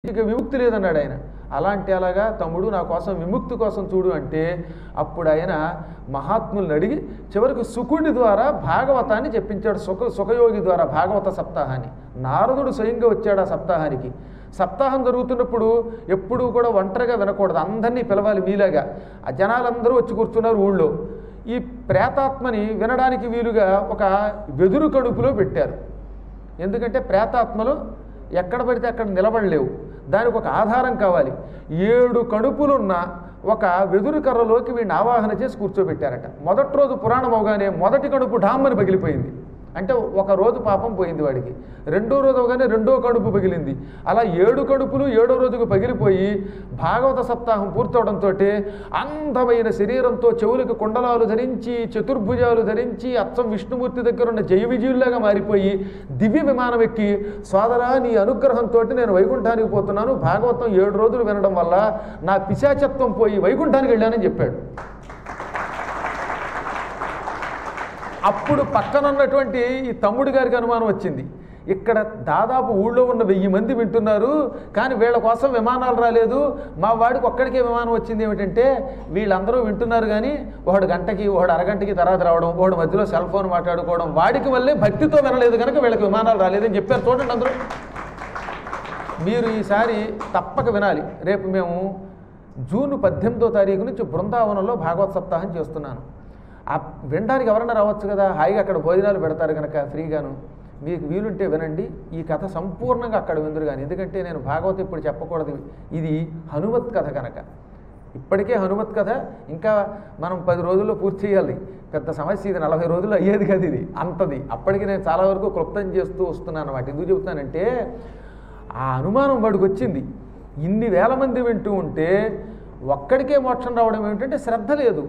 ఇక విముక్తి లేదన్నాడు ఆయన అలాంటి అలాగా తమ్ముడు నా కోసం విముక్తి కోసం చూడు అంటే అప్పుడు ఆయన మహాత్ముల్ని అడిగి చివరికి సుకుడి ద్వారా భాగవతాన్ని చెప్పించాడు సుఖ సుఖయోగి ద్వారా భాగవత సప్తాహాన్ని నారదుడు స్వయంగా వచ్చాడు ఆ సప్తాహానికి సప్తాహం జరుగుతున్నప్పుడు ఎప్పుడూ కూడా ఒంటరిగా వినకూడదు అందరినీ పిలవాలి మీలాగా ఆ జనాలందరూ వచ్చి కూర్చున్నారు ఊళ్ళో ఈ ప్రేతాత్మని వినడానికి వీలుగా ఒక వెదురు కడుపులో పెట్టారు ఎందుకంటే ప్రేతాత్మలు ఎక్కడ పడితే అక్కడ నిలబడలేవు దానికి ఒక ఆధారం కావాలి ఏడు కడుపులున్న ఒక వెదురు కర్రలోకి వీడిని ఆవాహన చేసి కూర్చోబెట్టారట మొదటి రోజు పురాణం అవగానే మొదటి కడుపు ఢామ్మని పగిలిపోయింది అంటే ఒక రోజు పాపం పోయింది వాడికి రెండో రోజు అవగానే రెండో కడుపు పగిలింది అలా ఏడు కడుపులు ఏడో రోజుకు పగిలిపోయి భాగవత సప్తాహం పూర్తవడంతో అందమైన శరీరంతో చెవులకు కుండలాలు ధరించి చతుర్భుజాలు ధరించి అచ్చం విష్ణుమూర్తి దగ్గర ఉన్న జయ విజయుల్లాగా మారిపోయి దివ్య విమానం ఎక్కి సోదరా నీ అనుగ్రహంతో నేను వైకుంఠానికి పోతున్నాను భాగవతం ఏడు రోజులు వినడం వల్ల నా పిశాచత్వం పోయి వైకుంఠానికి వెళ్ళానని చెప్పాడు అప్పుడు పక్కన ఉన్నటువంటి ఈ తమ్ముడి గారికి అనుమానం వచ్చింది ఇక్కడ దాదాపు ఊళ్ళో ఉన్న వెయ్యి మంది వింటున్నారు కానీ వీళ్ళ కోసం విమానాలు రాలేదు మా వాడికి ఒక్కడికే విమానం వచ్చింది ఏమిటంటే వీళ్ళందరూ వింటున్నారు కానీ ఒకడు గంటకి ఒకడు అరగంటకి తర్వాత రావడం ఒకడు మధ్యలో సెల్ ఫోన్ మాట్లాడుకోవడం వాడికి వల్లే భక్తితో వినలేదు కనుక వీళ్ళకి విమానాలు రాలేదని చెప్పారు చూడండి అందరూ మీరు ఈసారి తప్పక వినాలి రేపు మేము జూన్ పద్దెనిమిదో తారీఖు నుంచి బృందావనంలో భాగవత్ సప్తాహం చేస్తున్నాను ఆ వినడానికి ఎవరన్నా రావచ్చు కదా హాయిగా అక్కడ భోజనాలు పెడతారు కనుక ఫ్రీగాను మీకు వీలుంటే వినండి ఈ కథ సంపూర్ణంగా అక్కడ విందురు కానీ ఎందుకంటే నేను భాగవతం ఇప్పుడు చెప్పకూడదు ఇది హనుమత్ కథ కనుక ఇప్పటికే హనుమత్ కథ ఇంకా మనం పది రోజుల్లో పూర్తి చేయాలి పెద్ద సమస్య ఇది నలభై రోజుల్లో అయ్యేది కదా ఇది అంతది అప్పటికి నేను చాలా వరకు క్లుప్తం చేస్తూ వస్తున్నాను అన్నమాట ఎందుకు చెబుతానంటే ఆ అనుమానం వాడికి వచ్చింది ఇన్ని వేల మంది వింటూ ఉంటే ఒక్కడికే మోక్షం రావడం ఏమిటంటే శ్రద్ధ లేదు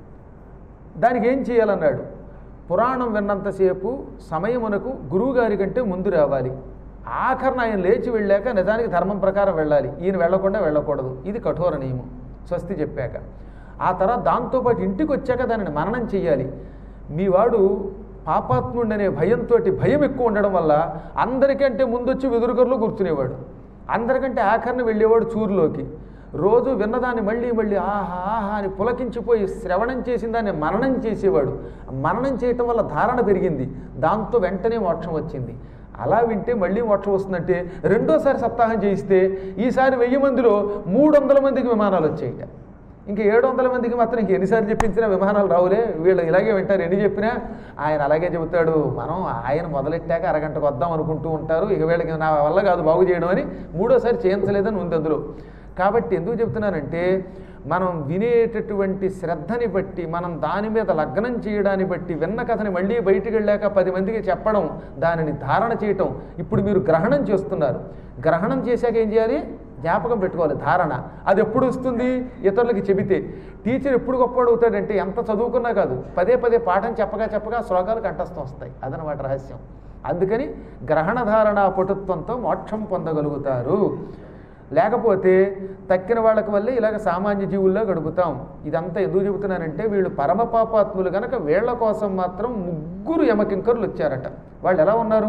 దానికి ఏం చేయాలన్నాడు పురాణం విన్నంతసేపు సమయమునకు గురువుగారి కంటే ముందు రావాలి ఆఖరణ ఆయన లేచి వెళ్ళాక నిజానికి ధర్మం ప్రకారం వెళ్ళాలి ఈయన వెళ్ళకుండా వెళ్ళకూడదు ఇది కఠోర నియమం స్వస్తి చెప్పాక ఆ తర్వాత దాంతోపాటు ఇంటికి వచ్చాక దానిని మననం చేయాలి మీ వాడు పాపాత్ముడనే భయంతో భయం ఎక్కువ ఉండడం వల్ల అందరికంటే ముందొచ్చి వెదురుగర్లో కూర్చునేవాడు అందరికంటే ఆఖరణ వెళ్ళేవాడు చూరులోకి రోజు విన్నదాన్ని మళ్ళీ మళ్ళీ ఆహా ఆహా అని పులకించిపోయి శ్రవణం చేసిన దాన్ని మననం చేసేవాడు మననం చేయటం వల్ల ధారణ పెరిగింది దాంతో వెంటనే మోక్షం వచ్చింది అలా వింటే మళ్ళీ మోక్షం వస్తుందంటే రెండోసారి సప్తాహం చేయిస్తే ఈసారి వెయ్యి మందిలో మూడు వందల మందికి విమానాలు వచ్చాయిట ఇంకా ఏడు వందల మందికి మాత్రం ఇంక ఎన్నిసార్లు చెప్పించినా విమానాలు రావులే వీళ్ళు ఇలాగే వింటారు ఎన్ని చెప్పినా ఆయన అలాగే చెబుతాడు మనం ఆయన మొదలెట్టాక అరగంటకు వద్దాం అనుకుంటూ ఉంటారు ఇక వీళ్ళకి నా వల్ల కాదు బాగు చేయడం అని మూడోసారి చేయించలేదని ఉంది అందులో కాబట్టి ఎందుకు చెప్తున్నానంటే మనం వినేటటువంటి శ్రద్ధని బట్టి మనం దాని మీద లగ్నం చేయడాన్ని బట్టి విన్న కథని మళ్ళీ బయటికి వెళ్ళాక పది మందికి చెప్పడం దానిని ధారణ చేయటం ఇప్పుడు మీరు గ్రహణం చేస్తున్నారు గ్రహణం చేశాక ఏం చేయాలి జ్ఞాపకం పెట్టుకోవాలి ధారణ అది ఎప్పుడు వస్తుంది ఇతరులకి చెబితే టీచర్ ఎప్పుడు గొప్పవాడు అవుతాడంటే ఎంత చదువుకున్నా కాదు పదే పదే పాఠం చెప్పగా చెప్పగా శ్లోకాలు కంఠస్థం వస్తాయి అదనమాట రహస్యం అందుకని గ్రహణ ధారణ పటుత్వంతో మోక్షం పొందగలుగుతారు లేకపోతే తక్కిన వాళ్ళకి వల్లే ఇలాగ సామాన్య జీవుల్లో గడుపుతాం ఇదంతా ఎందుకు చెబుతున్నానంటే వీళ్ళు పరమ పాపాత్ములు గనక వీళ్ళ కోసం మాత్రం ముగ్గురు యమకింకరులు వచ్చారట వాళ్ళు ఎలా ఉన్నారు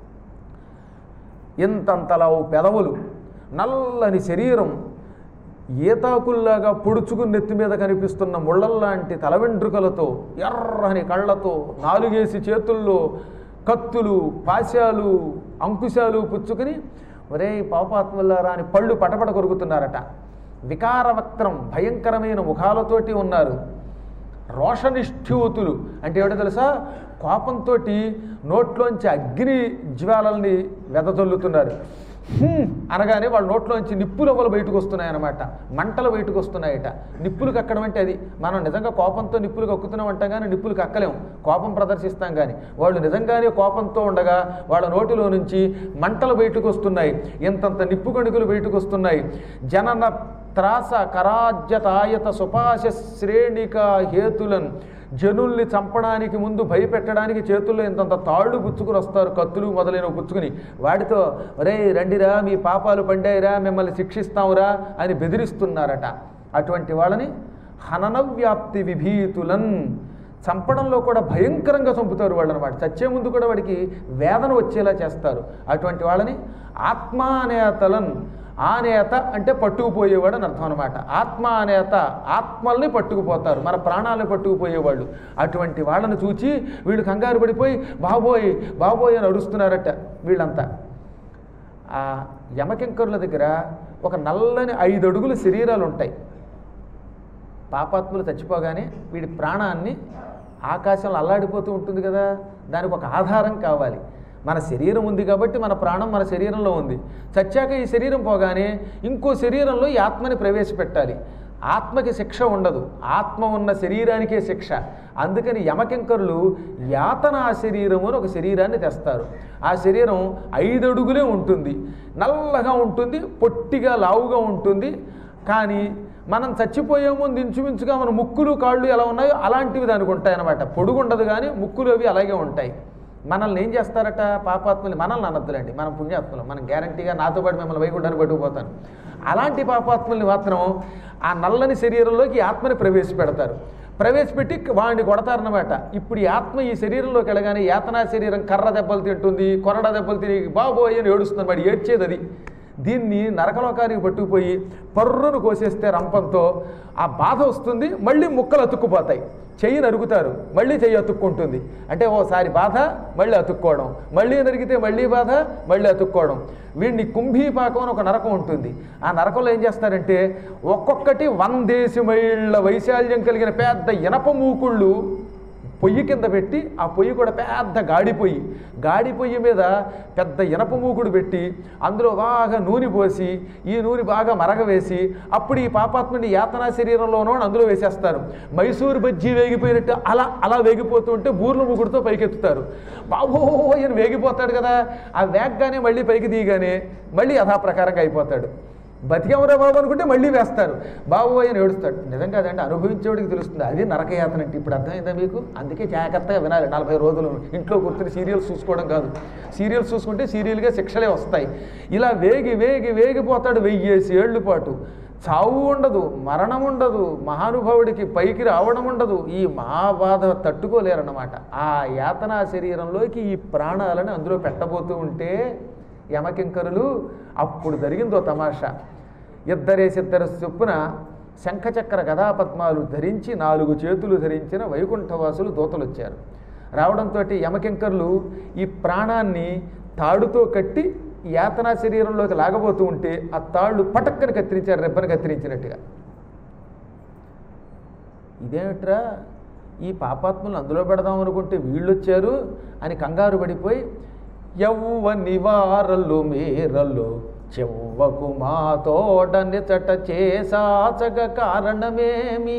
ఇంతంతలావు పెదవులు నల్లని శరీరం ఈతాకుల్లాగా పొడుచుకుని నెత్తి మీద కనిపిస్తున్న ముళ్ళల్లాంటి తల వెంట్రుకలతో ఎర్రని కళ్ళతో నాలుగేసి చేతుల్లో కత్తులు పాశాలు అంకుశాలు పుచ్చుకుని ఒరే పాపాత్ములారా అని పళ్ళు పటపట కొరుకుతున్నారట వికారవక్త్రం భయంకరమైన ముఖాలతోటి ఉన్నారు రోషనిష్ఠ్యూతులు అంటే ఏమిటో తెలుసా కోపంతో నోట్లోంచి అగ్ని జ్వాలల్ని వెదజల్లుతున్నారు హ్మ్ అనగానే వాళ్ళ నోట్లోంచి నిప్పులవ్వలు బయటకు వస్తున్నాయన్నమాట మంటలు బయటకు వస్తున్నాయట నిప్పులు కక్కడం అంటే అది మనం నిజంగా కోపంతో నిప్పులు కక్కుతున్నాం అంటాం కానీ నిప్పులు కక్కలేం కోపం ప్రదర్శిస్తాం కానీ వాళ్ళు నిజంగానే కోపంతో ఉండగా వాళ్ళ నోటిలో నుంచి మంటలు బయటకు వస్తున్నాయి ఇంతంత నిప్పు కణుకులు బయటకు వస్తున్నాయి జనన త్రాస కరాజ్యతాయత సుపాశ శ్రేణిక హేతులన్ జనుల్ని చంపడానికి ముందు భయపెట్టడానికి చేతుల్లో ఇంతంత తాళ్ళు పుచ్చుకుని వస్తారు కత్తులు మొదలైనవి పుచ్చుకుని వాటితో రే రండిరా మీ పాపాలు పండాయిరా మిమ్మల్ని శిక్షిస్తావురా అని బెదిరిస్తున్నారట అటువంటి వాళ్ళని హనన వ్యాప్తి విభీతులన్ చంపడంలో కూడా భయంకరంగా చంపుతారు వాళ్ళు అనమాట చచ్చే ముందు కూడా వాడికి వేదన వచ్చేలా చేస్తారు అటువంటి వాళ్ళని ఆత్మానేతలన్ ఆనేత అంటే పట్టుకుపోయేవాడు అని అర్థం అనమాట ఆత్మ అనేత ఆత్మల్ని పట్టుకుపోతారు మన ప్రాణాలను పట్టుకుపోయేవాళ్ళు అటువంటి వాళ్ళని చూచి వీళ్ళు కంగారు పడిపోయి బాబోయ్ బాబోయ్ అని అరుస్తున్నారట వీళ్ళంతా ఆ యమకింకరుల దగ్గర ఒక నల్లని ఐదు అడుగుల శరీరాలు ఉంటాయి పాపాత్ములు చచ్చిపోగానే వీడి ప్రాణాన్ని ఆకాశంలో అల్లాడిపోతూ ఉంటుంది కదా దానికి ఒక ఆధారం కావాలి మన శరీరం ఉంది కాబట్టి మన ప్రాణం మన శరీరంలో ఉంది చచ్చాక ఈ శరీరం పోగానే ఇంకో శరీరంలో ఈ ఆత్మని ప్రవేశపెట్టాలి ఆత్మకి శిక్ష ఉండదు ఆత్మ ఉన్న శరీరానికే శిక్ష అందుకని యమకింకరులు యాతనా శరీరము అని ఒక శరీరాన్ని తెస్తారు ఆ శరీరం ఐదు అడుగులే ఉంటుంది నల్లగా ఉంటుంది పొట్టిగా లావుగా ఉంటుంది కానీ మనం చచ్చిపోయే ముందు ఇంచుమించుగా మన ముక్కులు కాళ్ళు ఎలా ఉన్నాయో అలాంటివి దానికి ఉంటాయి అన్నమాట పొడుగు ఉండదు కానీ ముక్కులు అవి అలాగే ఉంటాయి మనల్ని ఏం చేస్తారట పాపాత్ములు మనల్ని అనద్దులండి మనం పుణ్యాత్ములు మనం గ్యారంటీగా నాతో పాటు మిమ్మల్ని వైకుంఠాన్ని పట్టుకుపోతాను అలాంటి పాపాత్ముల్ని మాత్రం ఆ నల్లని శరీరంలోకి ఈ ఆత్మని ప్రవేశపెడతారు ప్రవేశపెట్టి వాడిని కొడతారన్నమాట ఇప్పుడు ఈ ఆత్మ ఈ శరీరంలోకి వెళ్ళగానే యాతనా శరీరం కర్ర దెబ్బలు తింటుంది కొరడ దెబ్బలు తిని బాబోయ్ అని ఏడుస్తుంది వాడు ఏడ్చేది అది దీన్ని నరకలోకానికి పట్టుకుపోయి పర్రును కోసేస్తే రంపంతో ఆ బాధ వస్తుంది మళ్ళీ ముక్కలు అతుక్కుపోతాయి చెయ్యి నరుగుతారు మళ్ళీ చెయ్యి అతుక్కుంటుంది అంటే ఓసారి బాధ మళ్ళీ అతుక్కోవడం మళ్ళీ నరిగితే మళ్ళీ బాధ మళ్ళీ అతుక్కోవడం వీడిని కుంభీపాకం అని ఒక నరకం ఉంటుంది ఆ నరకంలో ఏం చేస్తారంటే ఒక్కొక్కటి వందేసి మైళ్ళ వైశాల్యం కలిగిన పెద్ద ఇనప మూకుళ్ళు పొయ్యి కింద పెట్టి ఆ పొయ్యి కూడా పెద్ద గాడి పొయ్యి గాడి పొయ్యి మీద పెద్ద ఇనప మూకుడు పెట్టి అందులో బాగా నూనె పోసి ఈ నూనె బాగా మరగవేసి అప్పుడు ఈ పాపాత్ముని యాతనా శరీరంలోనో అందులో వేసేస్తారు మైసూరు బజ్జీ వేగిపోయినట్టు అలా అలా వేగిపోతూ ఉంటే బూర్ల మూకుడుతో పైకెత్తుతారు బాబో అని వేగిపోతాడు కదా ఆ వేగగానే మళ్ళీ పైకి దిగానే మళ్ళీ యథాప్రకారంగా అయిపోతాడు బతికేమరా బాబు అనుకుంటే మళ్ళీ వేస్తారు బాబు అని ఏడుస్తాడు నిజంగా అదంటే అనుభవించేవాడికి తెలుస్తుంది అది నరకయాతన అంటే ఇప్పుడు అర్థమైందా మీకు అందుకే జాగ్రత్తగా వినాలి నలభై రోజులు ఇంట్లో కూర్చుని సీరియల్స్ చూసుకోవడం కాదు సీరియల్స్ చూసుకుంటే సీరియల్గా శిక్షలే వస్తాయి ఇలా వేగి వేగి వేగిపోతాడు వెయ్యేసి ఏళ్ళు పాటు చావు ఉండదు మరణం ఉండదు మహానుభావుడికి పైకి రావడం ఉండదు ఈ మహాబాధ తట్టుకోలేరన్నమాట ఆ యాతనా శరీరంలోకి ఈ ప్రాణాలను అందులో పెట్టబోతూ ఉంటే యమకింకరులు అప్పుడు జరిగిందో తమాషా ఇద్దరేసిద్దరు చొప్పున శంఖచక్ర గదాపద్మాలు ధరించి నాలుగు చేతులు ధరించిన వైకుంఠవాసులు దూతలు వచ్చారు రావడంతో యమకింకరులు ఈ ప్రాణాన్ని తాడుతో కట్టి యాతనా శరీరంలోకి లాగబోతూ ఉంటే ఆ తాళ్ళు పటక్కని కత్తిరించారు రెబ్బని కత్తిరించినట్టుగా ఇదేమిట్రా ఈ పాపాత్ములను అందులో పెడదాం అనుకుంటే వీళ్ళు వచ్చారు అని కంగారు పడిపోయి యవ్వ నివారల్లు మీరల్లు చెవ్వకు మా తోడనిచట చేసాచగ కారణమేమి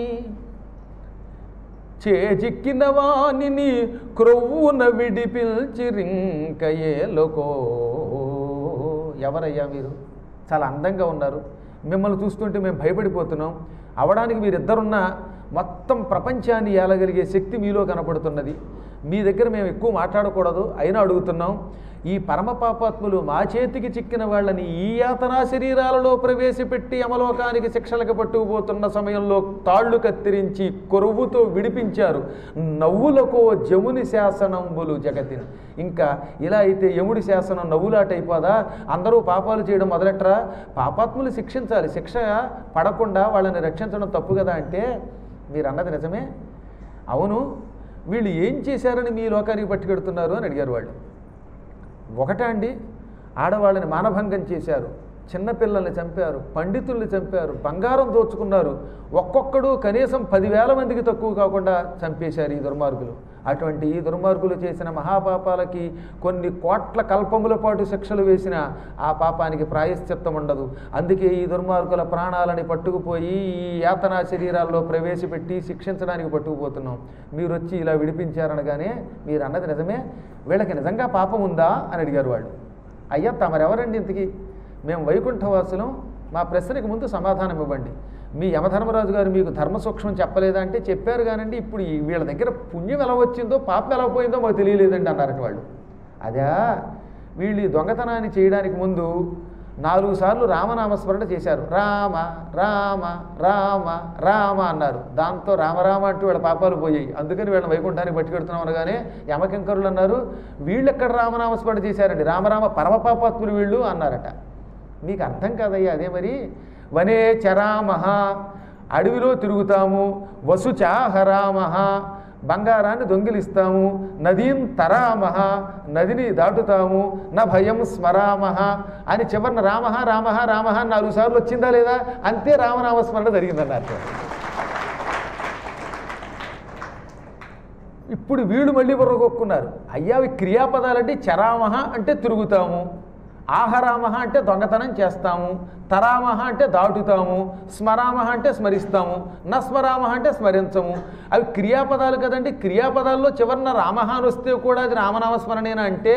చేజిక్కిన వాణిని క్రొవ్వున విడిపిల్చిరింక ఏలుకో ఎవరయ్యా మీరు చాలా అందంగా ఉన్నారు మిమ్మల్ని చూస్తుంటే మేము భయపడిపోతున్నాం అవడానికి మీరిద్దరున్నా మొత్తం ప్రపంచాన్ని ఏలగలిగే శక్తి మీలో కనపడుతున్నది మీ దగ్గర మేము ఎక్కువ మాట్లాడకూడదు అయినా అడుగుతున్నాం ఈ పరమ పాపాత్ములు మా చేతికి చిక్కిన వాళ్ళని ఈ యాతనా శరీరాలలో ప్రవేశపెట్టి యమలోకానికి శిక్షలకు పట్టుకుపోతున్న సమయంలో తాళ్ళు కత్తిరించి కొరువుతో విడిపించారు నవ్వులకో జముని శాసనంబులు జగతిని ఇంకా ఇలా అయితే యముడి శాసనం నవ్వులాటైపోదా అందరూ పాపాలు చేయడం మొదలెట్టరా పాపాత్ములు శిక్షించాలి శిక్ష పడకుండా వాళ్ళని రక్షించడం తప్పు కదా అంటే మీరు అన్నది నిజమే అవును వీళ్ళు ఏం చేశారని మీ లోకానికి పట్టుకెడుతున్నారు అని అడిగారు వాళ్ళు ఒకటా అండి ఆడవాళ్ళని మానభంగం చేశారు చిన్నపిల్లల్ని చంపారు పండితుల్ని చంపారు బంగారం దోచుకున్నారు ఒక్కొక్కడు కనీసం పదివేల మందికి తక్కువ కాకుండా చంపేశారు ఈ దుర్మార్గులు అటువంటి ఈ దుర్మార్గులు చేసిన మహాపాపాలకి కొన్ని కోట్ల కల్పముల పాటు శిక్షలు వేసిన ఆ పాపానికి ప్రాయశ్చిత్తం ఉండదు అందుకే ఈ దుర్మార్గుల ప్రాణాలని పట్టుకుపోయి ఈ యాతనా శరీరాల్లో ప్రవేశపెట్టి శిక్షించడానికి పట్టుకుపోతున్నాం మీరు వచ్చి ఇలా విడిపించారనగానే మీరు అన్నది నిజమే వీళ్ళకి నిజంగా పాపం ఉందా అని అడిగారు వాళ్ళు అయ్యా తమరెవరండి ఇంతకీ మేము వైకుంఠవాసులం మా ప్రశ్నకి ముందు సమాధానం ఇవ్వండి మీ యమధర్మరాజు గారు మీకు ధర్మ సూక్ష్మం చెప్పలేదా అంటే చెప్పారు కానండి ఇప్పుడు ఈ వీళ్ళ దగ్గర పుణ్యం ఎలా వచ్చిందో పాపం ఎలా పోయిందో మాకు తెలియలేదండి అన్నారట వాళ్ళు అదా వీళ్ళు ఈ దొంగతనాన్ని చేయడానికి ముందు నాలుగు సార్లు రామనామస్మరణ చేశారు రామ రామ రామ రామ అన్నారు దాంతో రామరామ అంటూ వీళ్ళ పాపాలు పోయాయి అందుకని వీళ్ళని వైకుంఠానికి పట్టుకెడుతున్నాం అనగానే యమకింకరులు అన్నారు వీళ్ళు ఎక్కడ రామనామస్మరణ చేశారండి రామరామ పరమ పాపాత్ములు వీళ్ళు అన్నారట మీకు అర్థం కాదయ్యా అదే మరి వనే చరామహ అడవిలో తిరుగుతాము వసుచాహరామహ బంగారాన్ని దొంగిలిస్తాము నదీం తరామహ నదిని దాటుతాము నా భయం స్మరామహ అని చివరిన రామహ రామహ రామహ అని నాలుగు సార్లు వచ్చిందా లేదా అంతే రామనామస్మరణ జరిగిందన్నారు ఇప్పుడు వీళ్ళు మళ్ళీ బుర్రగొక్కున్నారు అయ్యా అవి క్రియాపదాలంటే చరామహ అంటే తిరుగుతాము ఆహరామహ అంటే దొంగతనం చేస్తాము తరామహ అంటే దాటుతాము స్మరామహ అంటే స్మరిస్తాము నస్మరామహ అంటే స్మరించము అవి క్రియాపదాలు కదండి క్రియాపదాల్లో చివరిన రామహ అని వస్తే కూడా అది రామనామస్మరణేనా అంటే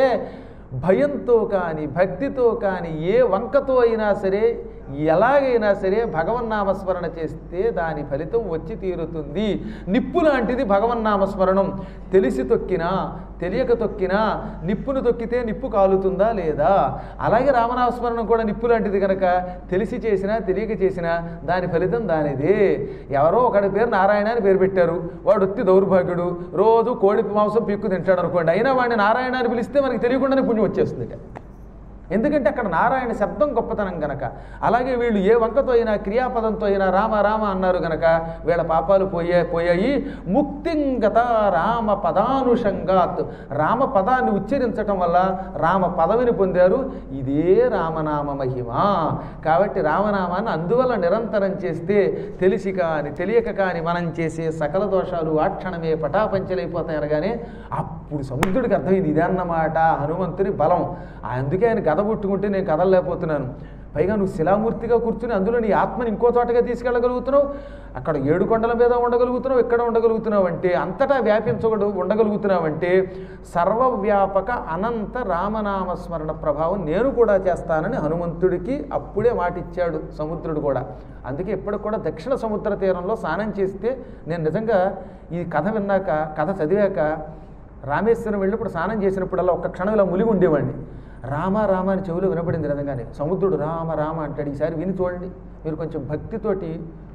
భయంతో కానీ భక్తితో కానీ ఏ వంకతో అయినా సరే ఎలాగైనా సరే భగవన్నామస్మరణ చేస్తే దాని ఫలితం వచ్చి తీరుతుంది నిప్పు లాంటిది భగవన్నామస్మరణం తెలిసి తొక్కినా తెలియక తొక్కినా నిప్పును తొక్కితే నిప్పు కాలుతుందా లేదా అలాగే రామనామస్మరణం కూడా నిప్పు లాంటిది కనుక తెలిసి చేసినా తెలియక చేసినా దాని ఫలితం దానిదే ఎవరో ఒకడి పేరు నారాయణ అని పేరు పెట్టారు వాడు ఒత్తి దౌర్భాగ్యుడు రోజు కోడి మాంసం పీక్కు తింటాడు అనుకోండి అయినా వాడిని నారాయణ అని పిలిస్తే మనకి తెలియకుండానే పుణ్యం వచ్చేస్తుంది ఎందుకంటే అక్కడ నారాయణ శబ్దం గొప్పతనం గనక అలాగే వీళ్ళు ఏ వంకతో అయినా క్రియాపదంతో అయినా రామ రామ అన్నారు గనక వీళ్ళ పాపాలు పోయే పోయాయి ముక్తింగత రామ పదానుషంగాత్ రామ పదాన్ని ఉచ్చరించటం వల్ల రామ పదవిని పొందారు ఇదే రామనామ మహిమ కాబట్టి రామనామాన్ని అందువల్ల నిరంతరం చేస్తే తెలిసి కాని తెలియక కాని మనం చేసే సకల దోషాలు ఆ క్షణమే పటాపంచలైపోతాయి అనగానే అప్పుడు సముద్రుడికి అర్థమైంది ఇదన్నమాట హనుమంతుని బలం అందుకే ఆయన కథ పుట్టుకుంటే నేను కదలలేకపోతున్నాను పైగా నువ్వు శిలామూర్తిగా కూర్చుని అందులో నీ ఆత్మని ఇంకో చోటగా తీసుకెళ్ళగలుగుతున్నావు అక్కడ ఏడు కొండల మీద ఉండగలుగుతున్నావు ఎక్కడ ఉండగలుగుతున్నావు అంటే అంతటా వ్యాపించగడు ఉండగలుగుతున్నావు అంటే సర్వవ్యాపక అనంత రామనామ స్మరణ ప్రభావం నేను కూడా చేస్తానని హనుమంతుడికి అప్పుడే మాటిచ్చాడు సముద్రుడు కూడా అందుకే ఇప్పటికి కూడా దక్షిణ సముద్ర తీరంలో స్నానం చేస్తే నేను నిజంగా ఈ కథ విన్నాక కథ చదివాక రామేశ్వరం వెళ్ళినప్పుడు స్నానం చేసినప్పుడల్లా ఒక్క క్షణం ఇలా ములిగి ఉండేవాడిని రామ రామ అని చెవులు వినపడింది నిజంగానే సముద్రుడు రామ రామ అంటాడు ఈసారి విని చూడండి మీరు కొంచెం భక్తితోటి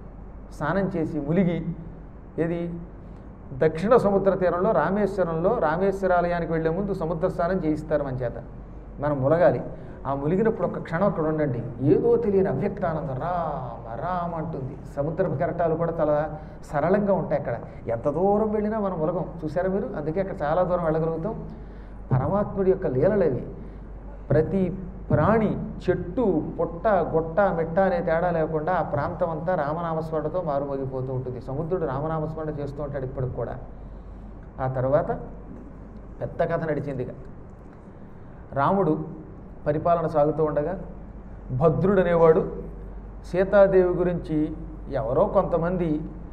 స్నానం చేసి ములిగి ఏది దక్షిణ సముద్ర తీరంలో రామేశ్వరంలో రామేశ్వరాలయానికి వెళ్లే ముందు సముద్ర స్నానం చేయిస్తారు మన చేత మనం ములగాలి ఆ ములిగినప్పుడు ఒక క్షణం అక్కడ ఉండండి ఏదో తెలియని అవ్యక్తానందం రామ రామ అంటుంది సముద్రపు కెరటాలు కూడా చాలా సరళంగా ఉంటాయి అక్కడ ఎంత దూరం వెళ్ళినా మనం ములగం చూసారా మీరు అందుకే అక్కడ చాలా దూరం వెళ్ళగలుగుతాం పరమాత్ముడి యొక్క లీలలవి ప్రతి ప్రాణి చెట్టు పుట్ట గొట్ట మెట్ట అనే తేడా లేకుండా ఆ ప్రాంతం అంతా రామనామస్మరణతో మారుమోగిపోతూ ఉంటుంది సముద్రుడు రామనామస్మరణ చేస్తూ ఉంటాడు ఇప్పటికి కూడా ఆ తర్వాత పెద్ద కథ నడిచింది ఇక రాముడు పరిపాలన సాగుతూ ఉండగా భద్రుడు అనేవాడు సీతాదేవి గురించి ఎవరో కొంతమంది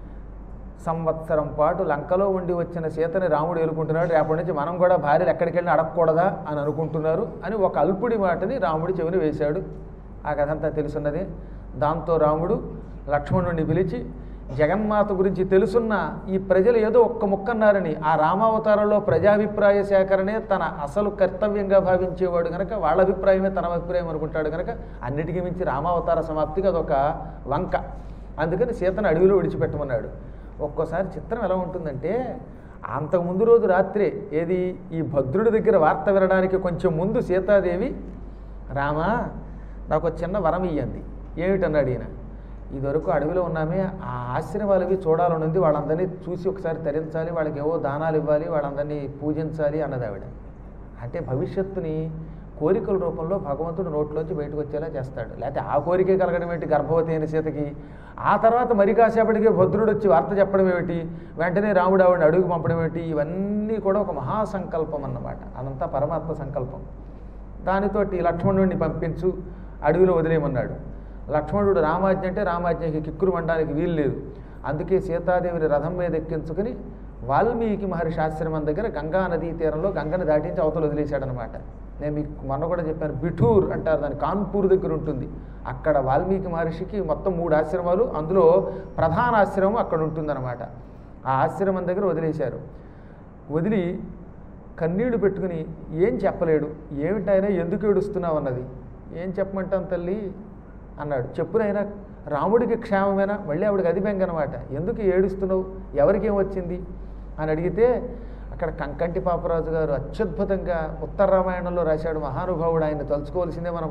సంవత్సరం పాటు లంకలో ఉండి వచ్చిన సీతని రాముడు ఎలుకుంటున్నాడు రేపటి నుంచి మనం కూడా భార్యలు ఎక్కడికి వెళ్ళి అడగకూడదా అని అనుకుంటున్నారు అని ఒక అల్పుడి మాటని రాముడి చెవిని వేశాడు ఆ కథంతా తెలుసున్నదే దాంతో రాముడు లక్ష్మణుడిని పిలిచి జగన్మాత గురించి తెలుసున్న ఈ ప్రజలు ఏదో ఒక్క ముక్కన్నారని ఆ రామావతారంలో ప్రజాభిప్రాయ సేకరణే తన అసలు కర్తవ్యంగా భావించేవాడు కనుక వాళ్ళ అభిప్రాయమే తన అభిప్రాయం అనుకుంటాడు కనుక అన్నిటికీ మించి రామావతార సమాప్తికి అదొక వంక అందుకని సీతను అడవిలో విడిచిపెట్టమన్నాడు ఒక్కోసారి చిత్రం ఎలా ఉంటుందంటే అంతకు ముందు రోజు రాత్రే ఏది ఈ భద్రుడి దగ్గర వార్త వినడానికి కొంచెం ముందు సీతాదేవి రామా నాకు ఒక చిన్న వరం ఇయ్యండి ఏమిటన్నాడు ఈయన ఇదివరకు అడవిలో ఉన్నామే ఆ ఆశ్రమాలు అవి చూడాలనుంది వాళ్ళందరినీ చూసి ఒకసారి తరించాలి వాళ్ళకి ఏవో దానాలు ఇవ్వాలి వాళ్ళందరినీ పూజించాలి అన్నది ఆవిడ అంటే భవిష్యత్తుని కోరికల రూపంలో భగవంతుడు నోట్లోంచి బయటకు వచ్చేలా చేస్తాడు లేకపోతే ఆ కోరికే కలగడం ఏంటి గర్భవతి అయిన సీతకి ఆ తర్వాత మరి కాసేపటికే భద్రుడు వచ్చి వార్త చెప్పడం ఏమిటి వెంటనే రాముడు ఆవిడని అడుగు పంపడం ఏమిటి ఇవన్నీ కూడా ఒక మహాసంకల్పం అన్నమాట అదంతా పరమాత్మ సంకల్పం దానితోటి లక్ష్మణుడిని పంపించు అడవిలో వదిలేయమన్నాడు లక్ష్మణుడు రామాజ్ఞ అంటే రామాజ్ఞకి కిక్కురు మండడానికి వీలు లేదు అందుకే సీతాదేవిని రథం మీద ఎక్కించుకుని వాల్మీకి మహర్షి ఆశ్రమం దగ్గర గంగా నదీ తీరంలో గంగని దాటించి అవతల వదిలేశాడనమాట నేను మీకు మొన్న కూడా చెప్పాను బిఠూర్ అంటారు దాని కాన్పూర్ దగ్గర ఉంటుంది అక్కడ వాల్మీకి మహర్షికి మొత్తం మూడు ఆశ్రమాలు అందులో ప్రధాన ఆశ్రమం అక్కడ ఉంటుందన్నమాట ఆ ఆశ్రమం దగ్గర వదిలేశారు వదిలి కన్నీళ్లు పెట్టుకుని ఏం చెప్పలేడు ఏమిటైనా ఎందుకు ఏడుస్తున్నావు అన్నది ఏం చెప్పమంటాం తల్లి అన్నాడు చెప్పునైనా రాముడికి క్షేమమేనా మళ్ళీ ఆవిడకి అది బెంగనమాట ఎందుకు ఏడుస్తున్నావు ఎవరికి ఏం వచ్చింది అని అడిగితే అక్కడ కంకంటి పాపరాజు గారు అత్యద్భుతంగా ఉత్తర రామాయణంలో రాశాడు మహానుభావుడు ఆయన తలుచుకోవాల్సిందే మనం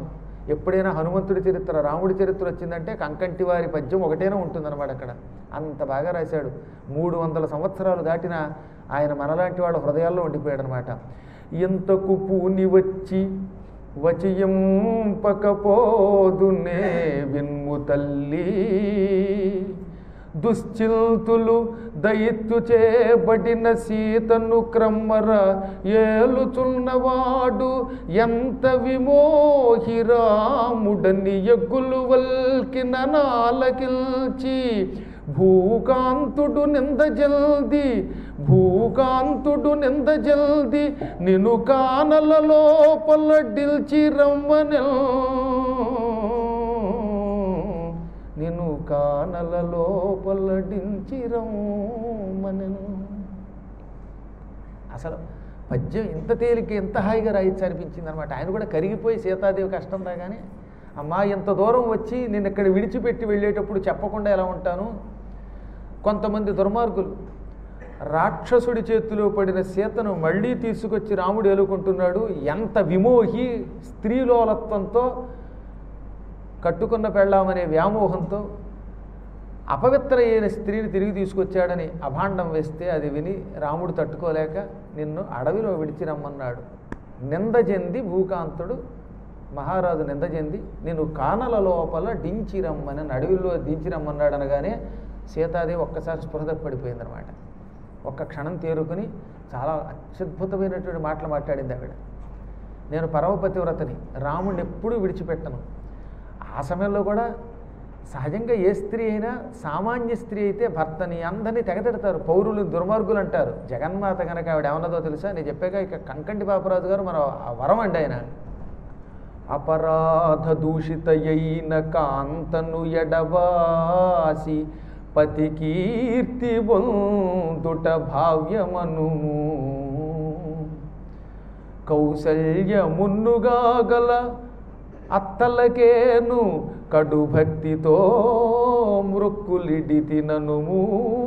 ఎప్పుడైనా హనుమంతుడి చరిత్ర రాముడి చరిత్ర వచ్చిందంటే కంకంటి వారి పద్యం ఒకటేనే ఉంటుందన్నమాట అక్కడ అంత బాగా రాశాడు మూడు వందల సంవత్సరాలు దాటిన ఆయన మనలాంటి వాళ్ళ హృదయాల్లో ఉండిపోయాడు అనమాట ఎంతకు పూని వచ్చి వచియంపకపోదునే విన్ము తల్లి దుశ్చిల్తులు దయిత్తు చేబడిన సీతను క్రమ్మర ఏలుచున్నవాడు ఎంత విమోహిరాముడని ఎగ్గులు వల్కిన నాలకిల్చి భూకాంతుడు నింద జల్ది భూకాంతుడు నింద జల్ది నిను కానల లోపల డిల్చి రమ్మనెల్ నిన్ను కానల లోపలడించి రమ్మనెను అసలు పద్యం ఇంత తేలిక ఎంత హాయిగా రాయొచ్చు అనిపించింది అనమాట ఆయన కూడా కరిగిపోయి సీతాదేవి కష్టం రాగానే అమ్మా ఇంత దూరం వచ్చి నేను ఇక్కడ విడిచిపెట్టి వెళ్ళేటప్పుడు చెప్పకుండా ఎలా ఉంటాను కొంతమంది దుర్మార్గులు రాక్షసుడి చేతిలో పడిన సీతను మళ్ళీ తీసుకొచ్చి రాముడు ఏలుకుంటున్నాడు ఎంత విమోహి స్త్రీలోలత్వంతో కట్టుకున్న పెళ్ళామనే వ్యామోహంతో అపవిత్ర అయిన స్త్రీని తిరిగి తీసుకొచ్చాడని అభాండం వేస్తే అది విని రాముడు తట్టుకోలేక నిన్ను అడవిలో విడిచి రమ్మన్నాడు నింద చెంది భూకాంతుడు మహారాజు నింద చెంది నేను కానల లోపల డించి రమ్మని అడవిలో దించి రమ్మన్నాడు అనగానే సీతాదేవి ఒక్కసారి స్పృహ పడిపోయిందనమాట ఒక్క క్షణం తేరుకుని చాలా అత్యద్భుతమైనటువంటి మాటలు మాట్లాడింది ఆవిడ నేను పరమపతివ్రతని రాముడిని ఎప్పుడూ విడిచిపెట్టను ఆ సమయంలో కూడా సహజంగా ఏ స్త్రీ అయినా సామాన్య స్త్రీ అయితే భర్తని అందరినీ తెగతిడతారు పౌరులు దుర్మార్గులు అంటారు జగన్మాత కనుక ఆవిడ ఏమన్నదో తెలుసా నేను చెప్పాక ఇక కంకంటి పాపరాజు గారు మన ఆ వరం అండి ఆయన అపరాధ దూషితయైన కాంతను ఎడవాసి పతి కీర్తి వందుట భావ్యమనుము కౌసల్యమున్నుగా గల అత్తలకేను కడు భక్తితో మృక్కులిడి తిననుము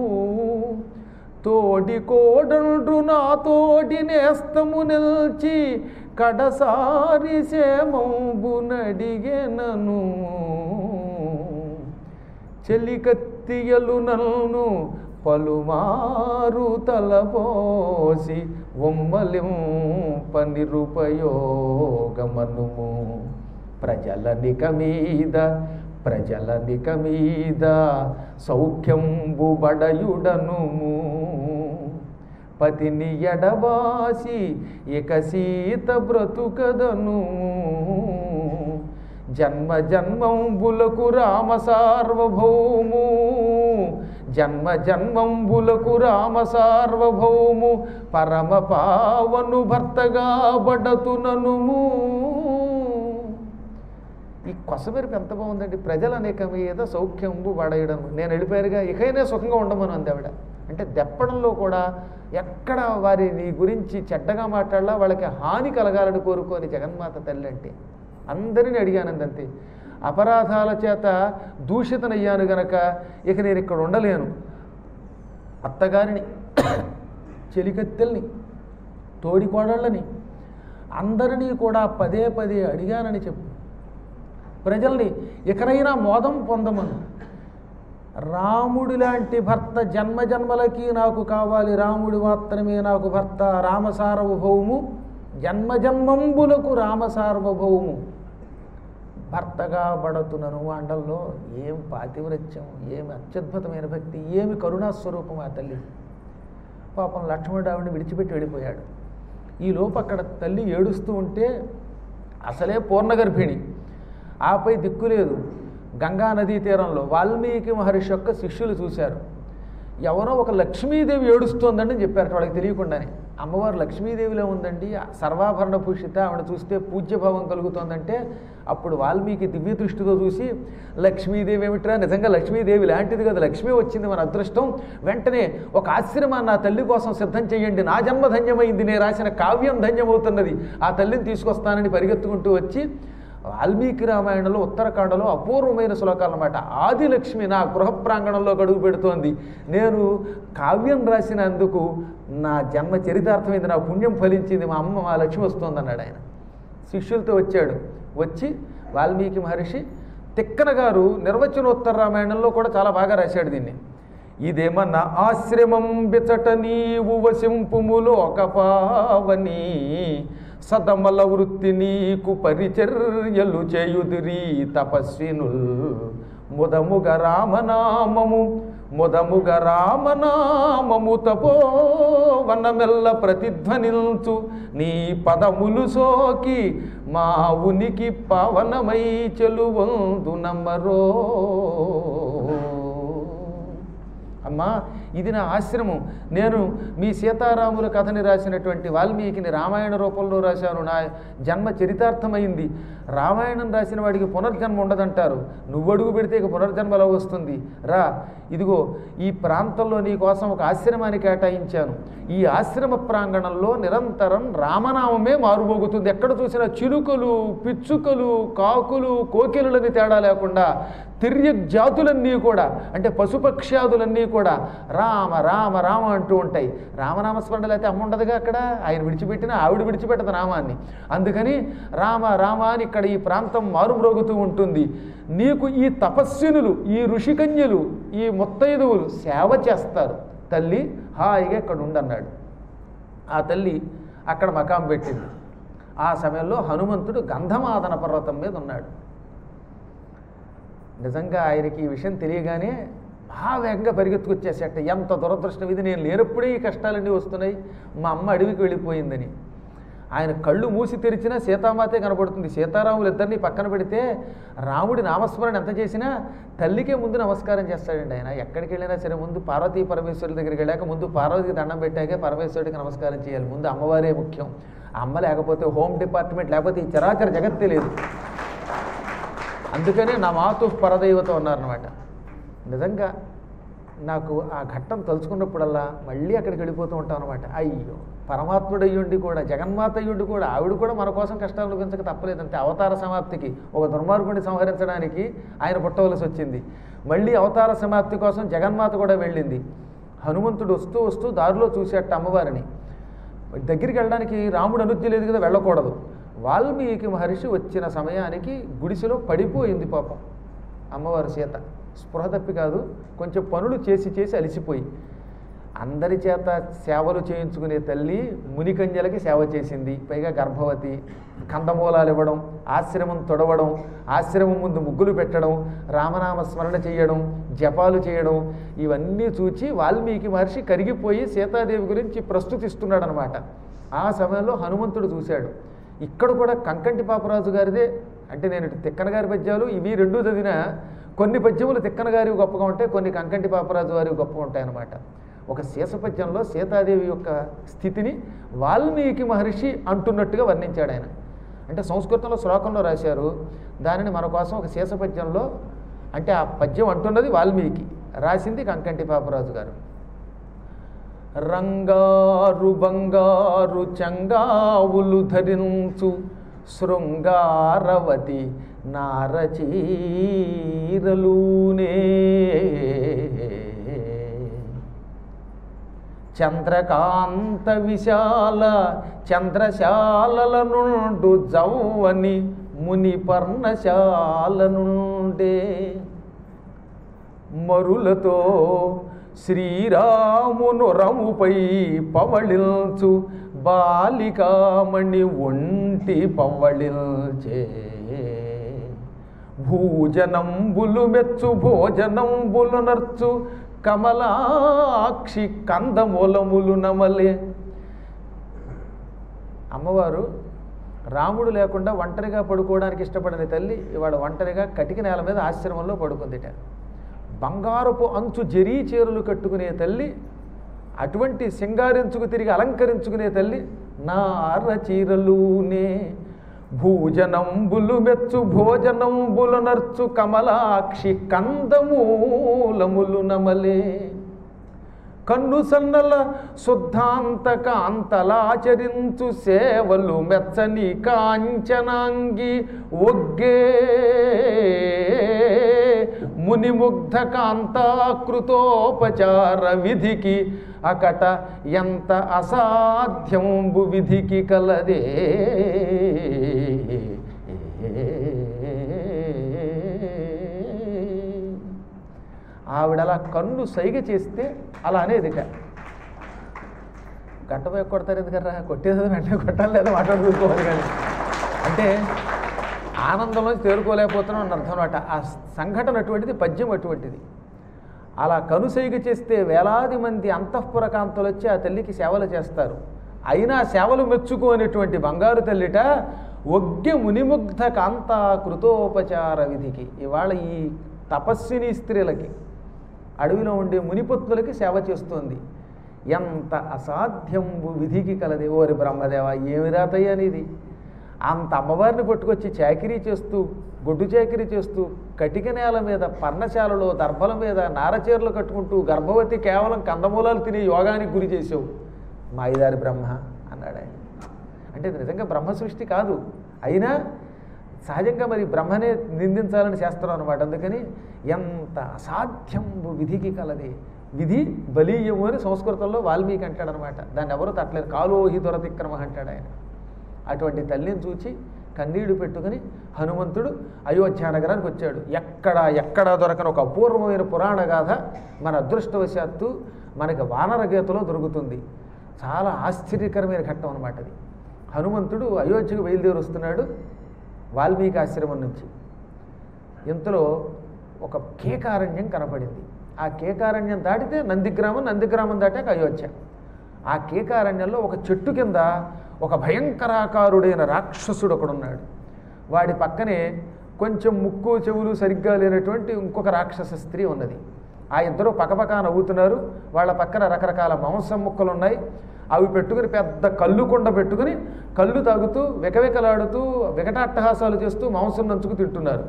తోడి కోడండ్రు నా తోడి నేస్తము నిల్చి కడసారి సేమంబునడిగెనను చెలికత్తియలు నన్ను పలుమారు తలపోసి ఒమ్మలింప నిరుపయోగమనుము ప్రజలనిక మీద ప్రజలనిక మీద సౌఖ్యంబు బడయుడనుము పతిని ఎడబాసి ఇక సీత బ్రతుకదను జన్మ జన్మంబులకు రామ సార్వభౌము జన్మ జన్మంబులకు రామ సార్వభౌము పరమ పావను భర్తగా బడతుననుము ఈ కొసమెరుపు ఎంత బాగుందండి ప్రజల అనేక మీద సౌఖ్యంబు పడేయడం నేను వెళ్ళిపోయారుగా ఇకైనా సుఖంగా ఉండమని అంది ఆవిడ అంటే దెప్పడంలో కూడా ఎక్కడ వారి నీ గురించి చెడ్డగా మాట్లాడలా వాళ్ళకి హాని కలగాలని కోరుకోని జగన్మాత తల్లి అంటే అందరిని అడిగానంది అంతే అపరాధాల చేత దూషితనయ్యాను గనక ఇక నేను ఇక్కడ ఉండలేను అత్తగారిని చెలికత్తెల్ని తోడికోడళ్ళని అందరినీ కూడా పదే పదే అడిగానని చెప్పు ప్రజల్ని ఎకరైనా మోదం పొందమను రాముడి లాంటి భర్త జన్మ జన్మలకి నాకు కావాలి రాముడి మాత్రమే నాకు భర్త రామసార్వభౌము జన్మ జన్మంబులకు రామసార్వభౌము భర్తగా బడతునను అండల్లో ఏం పాతివ్రత్యం ఏమి అత్యద్భుతమైన భక్తి ఏమి కరుణాస్వరూపం ఆ తల్లి పాపం లక్ష్మణుడు ఆవిడని విడిచిపెట్టి వెళ్ళిపోయాడు ఈ లోపు అక్కడ తల్లి ఏడుస్తూ ఉంటే అసలే పూర్ణగర్భిణి ఆపై దిక్కు లేదు గంగా నదీ తీరంలో వాల్మీకి మహర్షి యొక్క శిష్యులు చూశారు ఎవరో ఒక లక్ష్మీదేవి ఏడుస్తోందండి అని చెప్పారు వాళ్ళకి తెలియకుండానే అమ్మవారు లక్ష్మీదేవిలో ఉందండి సర్వాభరణ భూషిత ఆవిడ చూస్తే పూజ్యభావం కలుగుతోందంటే అప్పుడు వాల్మీకి దివ్య దృష్టితో చూసి లక్ష్మీదేవి ఏమిట్రా నిజంగా లక్ష్మీదేవి లాంటిది కదా లక్ష్మి వచ్చింది మన అదృష్టం వెంటనే ఒక ఆశ్రమాన్ని నా తల్లి కోసం సిద్ధం చేయండి నా జన్మ ధన్యమైంది నేను రాసిన కావ్యం ధన్యమవుతున్నది ఆ తల్లిని తీసుకొస్తానని పరిగెత్తుకుంటూ వచ్చి వాల్మీకి రామాయణంలో ఉత్తరాఖండలో అపూర్వమైన శ్లోకాలు అన్నమాట ఆదిలక్ష్మి నా గృహ ప్రాంగణంలో గడుగు పెడుతోంది నేను కావ్యం రాసినందుకు నా జన్మ చరితార్థమైంది నా పుణ్యం ఫలించింది మా అమ్మ మా లక్ష్మి వస్తుంది అన్నాడు ఆయన శిష్యులతో వచ్చాడు వచ్చి వాల్మీకి మహర్షి తిక్కన గారు నిర్వచనోత్తర రామాయణంలో కూడా చాలా బాగా రాశాడు దీన్ని ఇదేమన్న ఆశ్రమం బిచట నీవు వసింపుములో ఒకపావని సదమల వృత్తి నీకు పరిచర్యలు చేయుదిరి తపస్వినుల్ ముదముగ రామనామము ముదముగ రామనామము తపో వనమెల్ల ప్రతిధ్వనిల్చు నీ పదములు సోకి మా ఉనికి పవనమై చెలువందు నమ్మరో అమ్మా ఇది నా ఆశ్రమం నేను మీ సీతారాముల కథని రాసినటువంటి వాల్మీకిని రామాయణ రూపంలో రాశాను నా జన్మ చరితార్థమైంది రామాయణం రాసిన వాడికి పునర్జన్మ ఉండదంటారు నువ్వు అడుగు పెడితే ఇక పునర్జన్మ ఎలా వస్తుంది రా ఇదిగో ఈ ప్రాంతంలో నీ కోసం ఒక ఆశ్రమాన్ని కేటాయించాను ఈ ఆశ్రమ ప్రాంగణంలో నిరంతరం రామనామమే మారుమోగుతుంది ఎక్కడ చూసినా చిలుకలు పిచ్చుకలు కాకులు కోకిలులని తేడా లేకుండా తిర్య జాతులన్నీ కూడా అంటే పశుపక్ష్యాదులన్నీ కూడా రామ రామ రామ అంటూ ఉంటాయి రామనామస్మరణలు అయితే అమ్మ ఉండదుగా అక్కడ ఆయన విడిచిపెట్టిన ఆవిడ విడిచిపెట్టదు రామాన్ని అందుకని రామ రామ అని ఇక్కడ ఈ ప్రాంతం మారుమ్రోగుతూ ఉంటుంది నీకు ఈ తపస్వినులు ఈ ఋషికన్యలు ఈ ముత్తైదువులు సేవ చేస్తారు తల్లి హాయిగా ఇక్కడ ఉండన్నాడు ఆ తల్లి అక్కడ మకాం పెట్టింది ఆ సమయంలో హనుమంతుడు గంధమాదన పర్వతం మీద ఉన్నాడు నిజంగా ఆయనకి ఈ విషయం తెలియగానే మహావేగంగా పరిగెత్తుకొచ్చేసేట ఎంత దురదృష్టం ఇది నేను లేనప్పుడే ఈ కష్టాలన్నీ వస్తున్నాయి మా అమ్మ అడవికి వెళ్ళిపోయిందని ఆయన కళ్ళు మూసి తెరిచినా సీతామాతే కనబడుతుంది సీతారాములు ఇద్దరిని పక్కన పెడితే రాముడి నామస్మరణ ఎంత చేసినా తల్లికే ముందు నమస్కారం చేస్తాడండి ఆయన ఎక్కడికి వెళ్ళినా సరే ముందు పార్వతీ పరమేశ్వరుడి దగ్గరికి వెళ్ళాక ముందు పార్వతికి దండం పెట్టాకే పరమేశ్వరుడికి నమస్కారం చేయాలి ముందు అమ్మవారే ముఖ్యం అమ్మ లేకపోతే హోమ్ డిపార్ట్మెంట్ లేకపోతే ఈ చరాచర జగత్తే లేదు అందుకనే నా మాతు పరదైవతం ఉన్నారనమాట నిజంగా నాకు ఆ ఘట్టం తలుచుకున్నప్పుడల్లా మళ్ళీ అక్కడికి వెళ్ళిపోతూ ఉంటాం అనమాట అయ్యో పరమాత్ముడు అయ్యుండి కూడా జగన్మాత అయ్యుండి కూడా ఆవిడ కూడా మన కోసం కష్టాలు అనుభవించక తప్పలేదంటే అవతార సమాప్తికి ఒక దుర్మార్గుడిని సంహరించడానికి ఆయన పుట్టవలసి వచ్చింది మళ్ళీ అవతార సమాప్తి కోసం జగన్మాత కూడా వెళ్ళింది హనుమంతుడు వస్తూ వస్తూ దారిలో చూసేట అమ్మవారిని దగ్గరికి వెళ్ళడానికి రాముడు అనుజ్ఞ లేదు కదా వెళ్ళకూడదు వాల్మీకి మహర్షి వచ్చిన సమయానికి గుడిసెలో పడిపోయింది పాపం అమ్మవారు సీత స్పృహ తప్పి కాదు కొంచెం పనులు చేసి చేసి అలిసిపోయి అందరి చేత సేవలు చేయించుకునే తల్లి మునికంజలకి సేవ చేసింది పైగా గర్భవతి కందమూలాలు ఇవ్వడం ఆశ్రమం తొడవడం ఆశ్రమం ముందు ముగ్గులు పెట్టడం రామనామ స్మరణ చేయడం జపాలు చేయడం ఇవన్నీ చూచి వాల్మీకి మహర్షి కరిగిపోయి సీతాదేవి గురించి ప్రస్తుతిస్తున్నాడు అనమాట ఆ సమయంలో హనుమంతుడు చూశాడు ఇక్కడ కూడా కంకంటి పాపరాజు గారిదే అంటే నేను ఇటు తిక్కన గారి పద్యాలు ఇవి రెండు చదివిన కొన్ని పద్యములు తిక్కన గారివి గొప్పగా ఉంటాయి కొన్ని కంకంటి పాపరాజు వారివి గొప్పగా ఉంటాయి అన్నమాట ఒక శేష పద్యంలో సీతాదేవి యొక్క స్థితిని వాల్మీకి మహర్షి అంటున్నట్టుగా వర్ణించాడు ఆయన అంటే సంస్కృతంలో శ్లోకంలో రాశారు దానిని మన కోసం ఒక శేష పద్యంలో అంటే ఆ పద్యం అంటున్నది వాల్మీకి రాసింది కంకంటి పాపరాజు గారు రంగారు బంగారు చంగావులు ధరించు శృంగారవతి నారచీరలూనే చంద్రకాంత విశాల చంద్రశాలల నుండు జవ్వని ముని పర్ణశాల నుండే మరులతో శ్రీరామును రముపై పవళిల్చు బాలికామణి ఒంటి పవ్వళిల్చే భూజనంబులు మెచ్చు భోజనంబులు నర్చు కమలాక్షి కందమూలములు నమలే అమ్మవారు రాముడు లేకుండా ఒంటరిగా పడుకోవడానికి ఇష్టపడిన తల్లి ఇవాళ ఒంటరిగా కటిక నేల మీద ఆశ్రమంలో పడుకుందిట బంగారపు అంచు జరీ చీరలు కట్టుకునే తల్లి అటువంటి సింగారించుకు తిరిగి అలంకరించుకునే తల్లి నార చీరలునే భూజనంబులు మెచ్చు భోజనంబులు నర్చు కమలాక్షి కందమూలములు నమలే కన్ను సన్నల శుద్ధాంతక అంతలాచరించు సేవలు మెచ్చని కాంచనాంగి ఒగ్గే మునిముగ్ధ కాంతాకృతోపచార విధికి అకట ఎంత అసాధ్యంబు విధికి కలదే ఆవిడ అలా కన్ను సైగ చేస్తే అలా అనేదిట గంట పోయి కొడతారు ఎందుకర్రా కొట్టేది వెంటనే కొట్టాలి లేదా మాట్లాడుకోవాలి కానీ అంటే ఆనందంలో తేరుకోలేకపోతున్నాం అని అర్థం అనమాట ఆ సంఘటన అటువంటిది పద్యం అటువంటిది అలా కనుసైగ చేస్తే వేలాది మంది అంతఃపుర కాంతలు వచ్చి ఆ తల్లికి సేవలు చేస్తారు అయినా సేవలు మెచ్చుకోనటువంటి బంగారు తల్లిట ఒగ్గె మునిముగ్ధ కాంత కృతోపచార విధికి ఇవాళ ఈ తపస్విని స్త్రీలకి అడవిలో ఉండే మునిపత్నులకి సేవ చేస్తోంది ఎంత అసాధ్యంబు విధికి కలది ఓరి బ్రహ్మదేవ ఏమి రాతయ్య అనేది అంత అమ్మవారిని పట్టుకొచ్చి చాకిరీ చేస్తూ గొడ్డు చాకిరీ చేస్తూ కటిక నేల మీద పర్ణశాలలో దర్భల మీద నారచీరలు కట్టుకుంటూ గర్భవతి కేవలం కందమూలాలు తినే యోగానికి గురి చేసావు మాయిదారి బ్రహ్మ అన్నాడు ఆయన అంటే ఇది నిజంగా బ్రహ్మ సృష్టి కాదు అయినా సహజంగా మరి బ్రహ్మనే నిందించాలని చేస్తున్నాం అనమాట అందుకని ఎంత అసాధ్యం విధికి కలది విధి బలీయము అని సంస్కృతంలో వాల్మీకి అంటాడనమాట దాన్ని ఎవరు తట్టలేరు కాలోహి దొరతిక్రమ అంటాడు ఆయన అటువంటి తల్లిని చూచి కన్నీళ్లు పెట్టుకుని హనుమంతుడు అయోధ్య నగరానికి వచ్చాడు ఎక్కడ ఎక్కడ దొరకని ఒక అపూర్వమైన పురాణ గాథ మన అదృష్టవశాత్తు మనకి వానర గీతలో దొరుకుతుంది చాలా ఆశ్చర్యకరమైన ఘట్టం అనమాట అది హనుమంతుడు అయోధ్యకు బయలుదేరి వస్తున్నాడు వాల్మీకి ఆశ్రమం నుంచి ఇంతలో ఒక కేకారణ్యం కనపడింది ఆ కేకారణ్యం దాటితే నందిగ్రామం నందిగ్రామం దాటాక అయోధ్య ఆ కేకారణ్యంలో ఒక చెట్టు కింద ఒక భయంకరాకారుడైన రాక్షసుడు ఒకడున్నాడు వాడి పక్కనే కొంచెం ముక్కు చెవులు సరిగ్గా లేనటువంటి ఇంకొక రాక్షస స్త్రీ ఉన్నది ఆ ఇద్దరు పక్కపక్క నవ్వుతున్నారు వాళ్ళ పక్కన రకరకాల మాంసం ముక్కలు ఉన్నాయి అవి పెట్టుకుని పెద్ద కళ్ళు కుండ పెట్టుకుని కళ్ళు తాగుతూ వికవికలాడుతూ వికటాట్టహాసాలు చేస్తూ మాంసం నంచుకు తింటున్నారు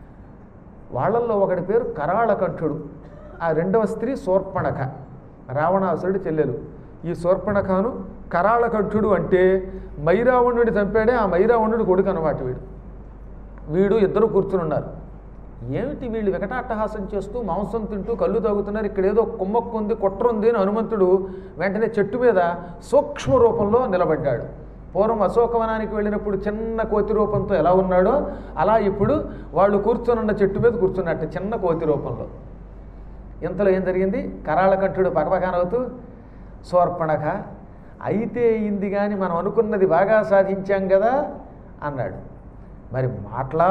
వాళ్ళల్లో ఒకడి పేరు కరాళకంఠుడు ఆ రెండవ స్త్రీ శూర్పణఖ రావణాసురుడి చెల్లెలు ఈ శూర్పణఖను కరాళకంఠుడు అంటే మైరావణుడిని చంపాడే ఆ మైరావణుడి కొడుకు అన్నమాట వీడు వీడు ఇద్దరు కూర్చుని ఉన్నారు ఏమిటి వీళ్ళు వికటాట్టహాసం చేస్తూ మాంసం తింటూ కళ్ళు తాగుతున్నారు ఇక్కడ ఏదో కుమ్మక్కు ఉంది కుట్ర ఉంది అని హనుమంతుడు వెంటనే చెట్టు మీద సూక్ష్మ రూపంలో నిలబడ్డాడు పూర్వం అశోకవనానికి వెళ్ళినప్పుడు చిన్న కోతి రూపంతో ఎలా ఉన్నాడో అలా ఇప్పుడు వాళ్ళు కూర్చొనున్న చెట్టు మీద కూర్చున్నట్టు చిన్న కోతి రూపంలో ఇంతలో ఏం జరిగింది కరాళకంఠుడు పకపకానవుతూ శోర్పణక అయితే ఇంది కానీ మనం అనుకున్నది బాగా సాధించాం కదా అన్నాడు మరి మాటలా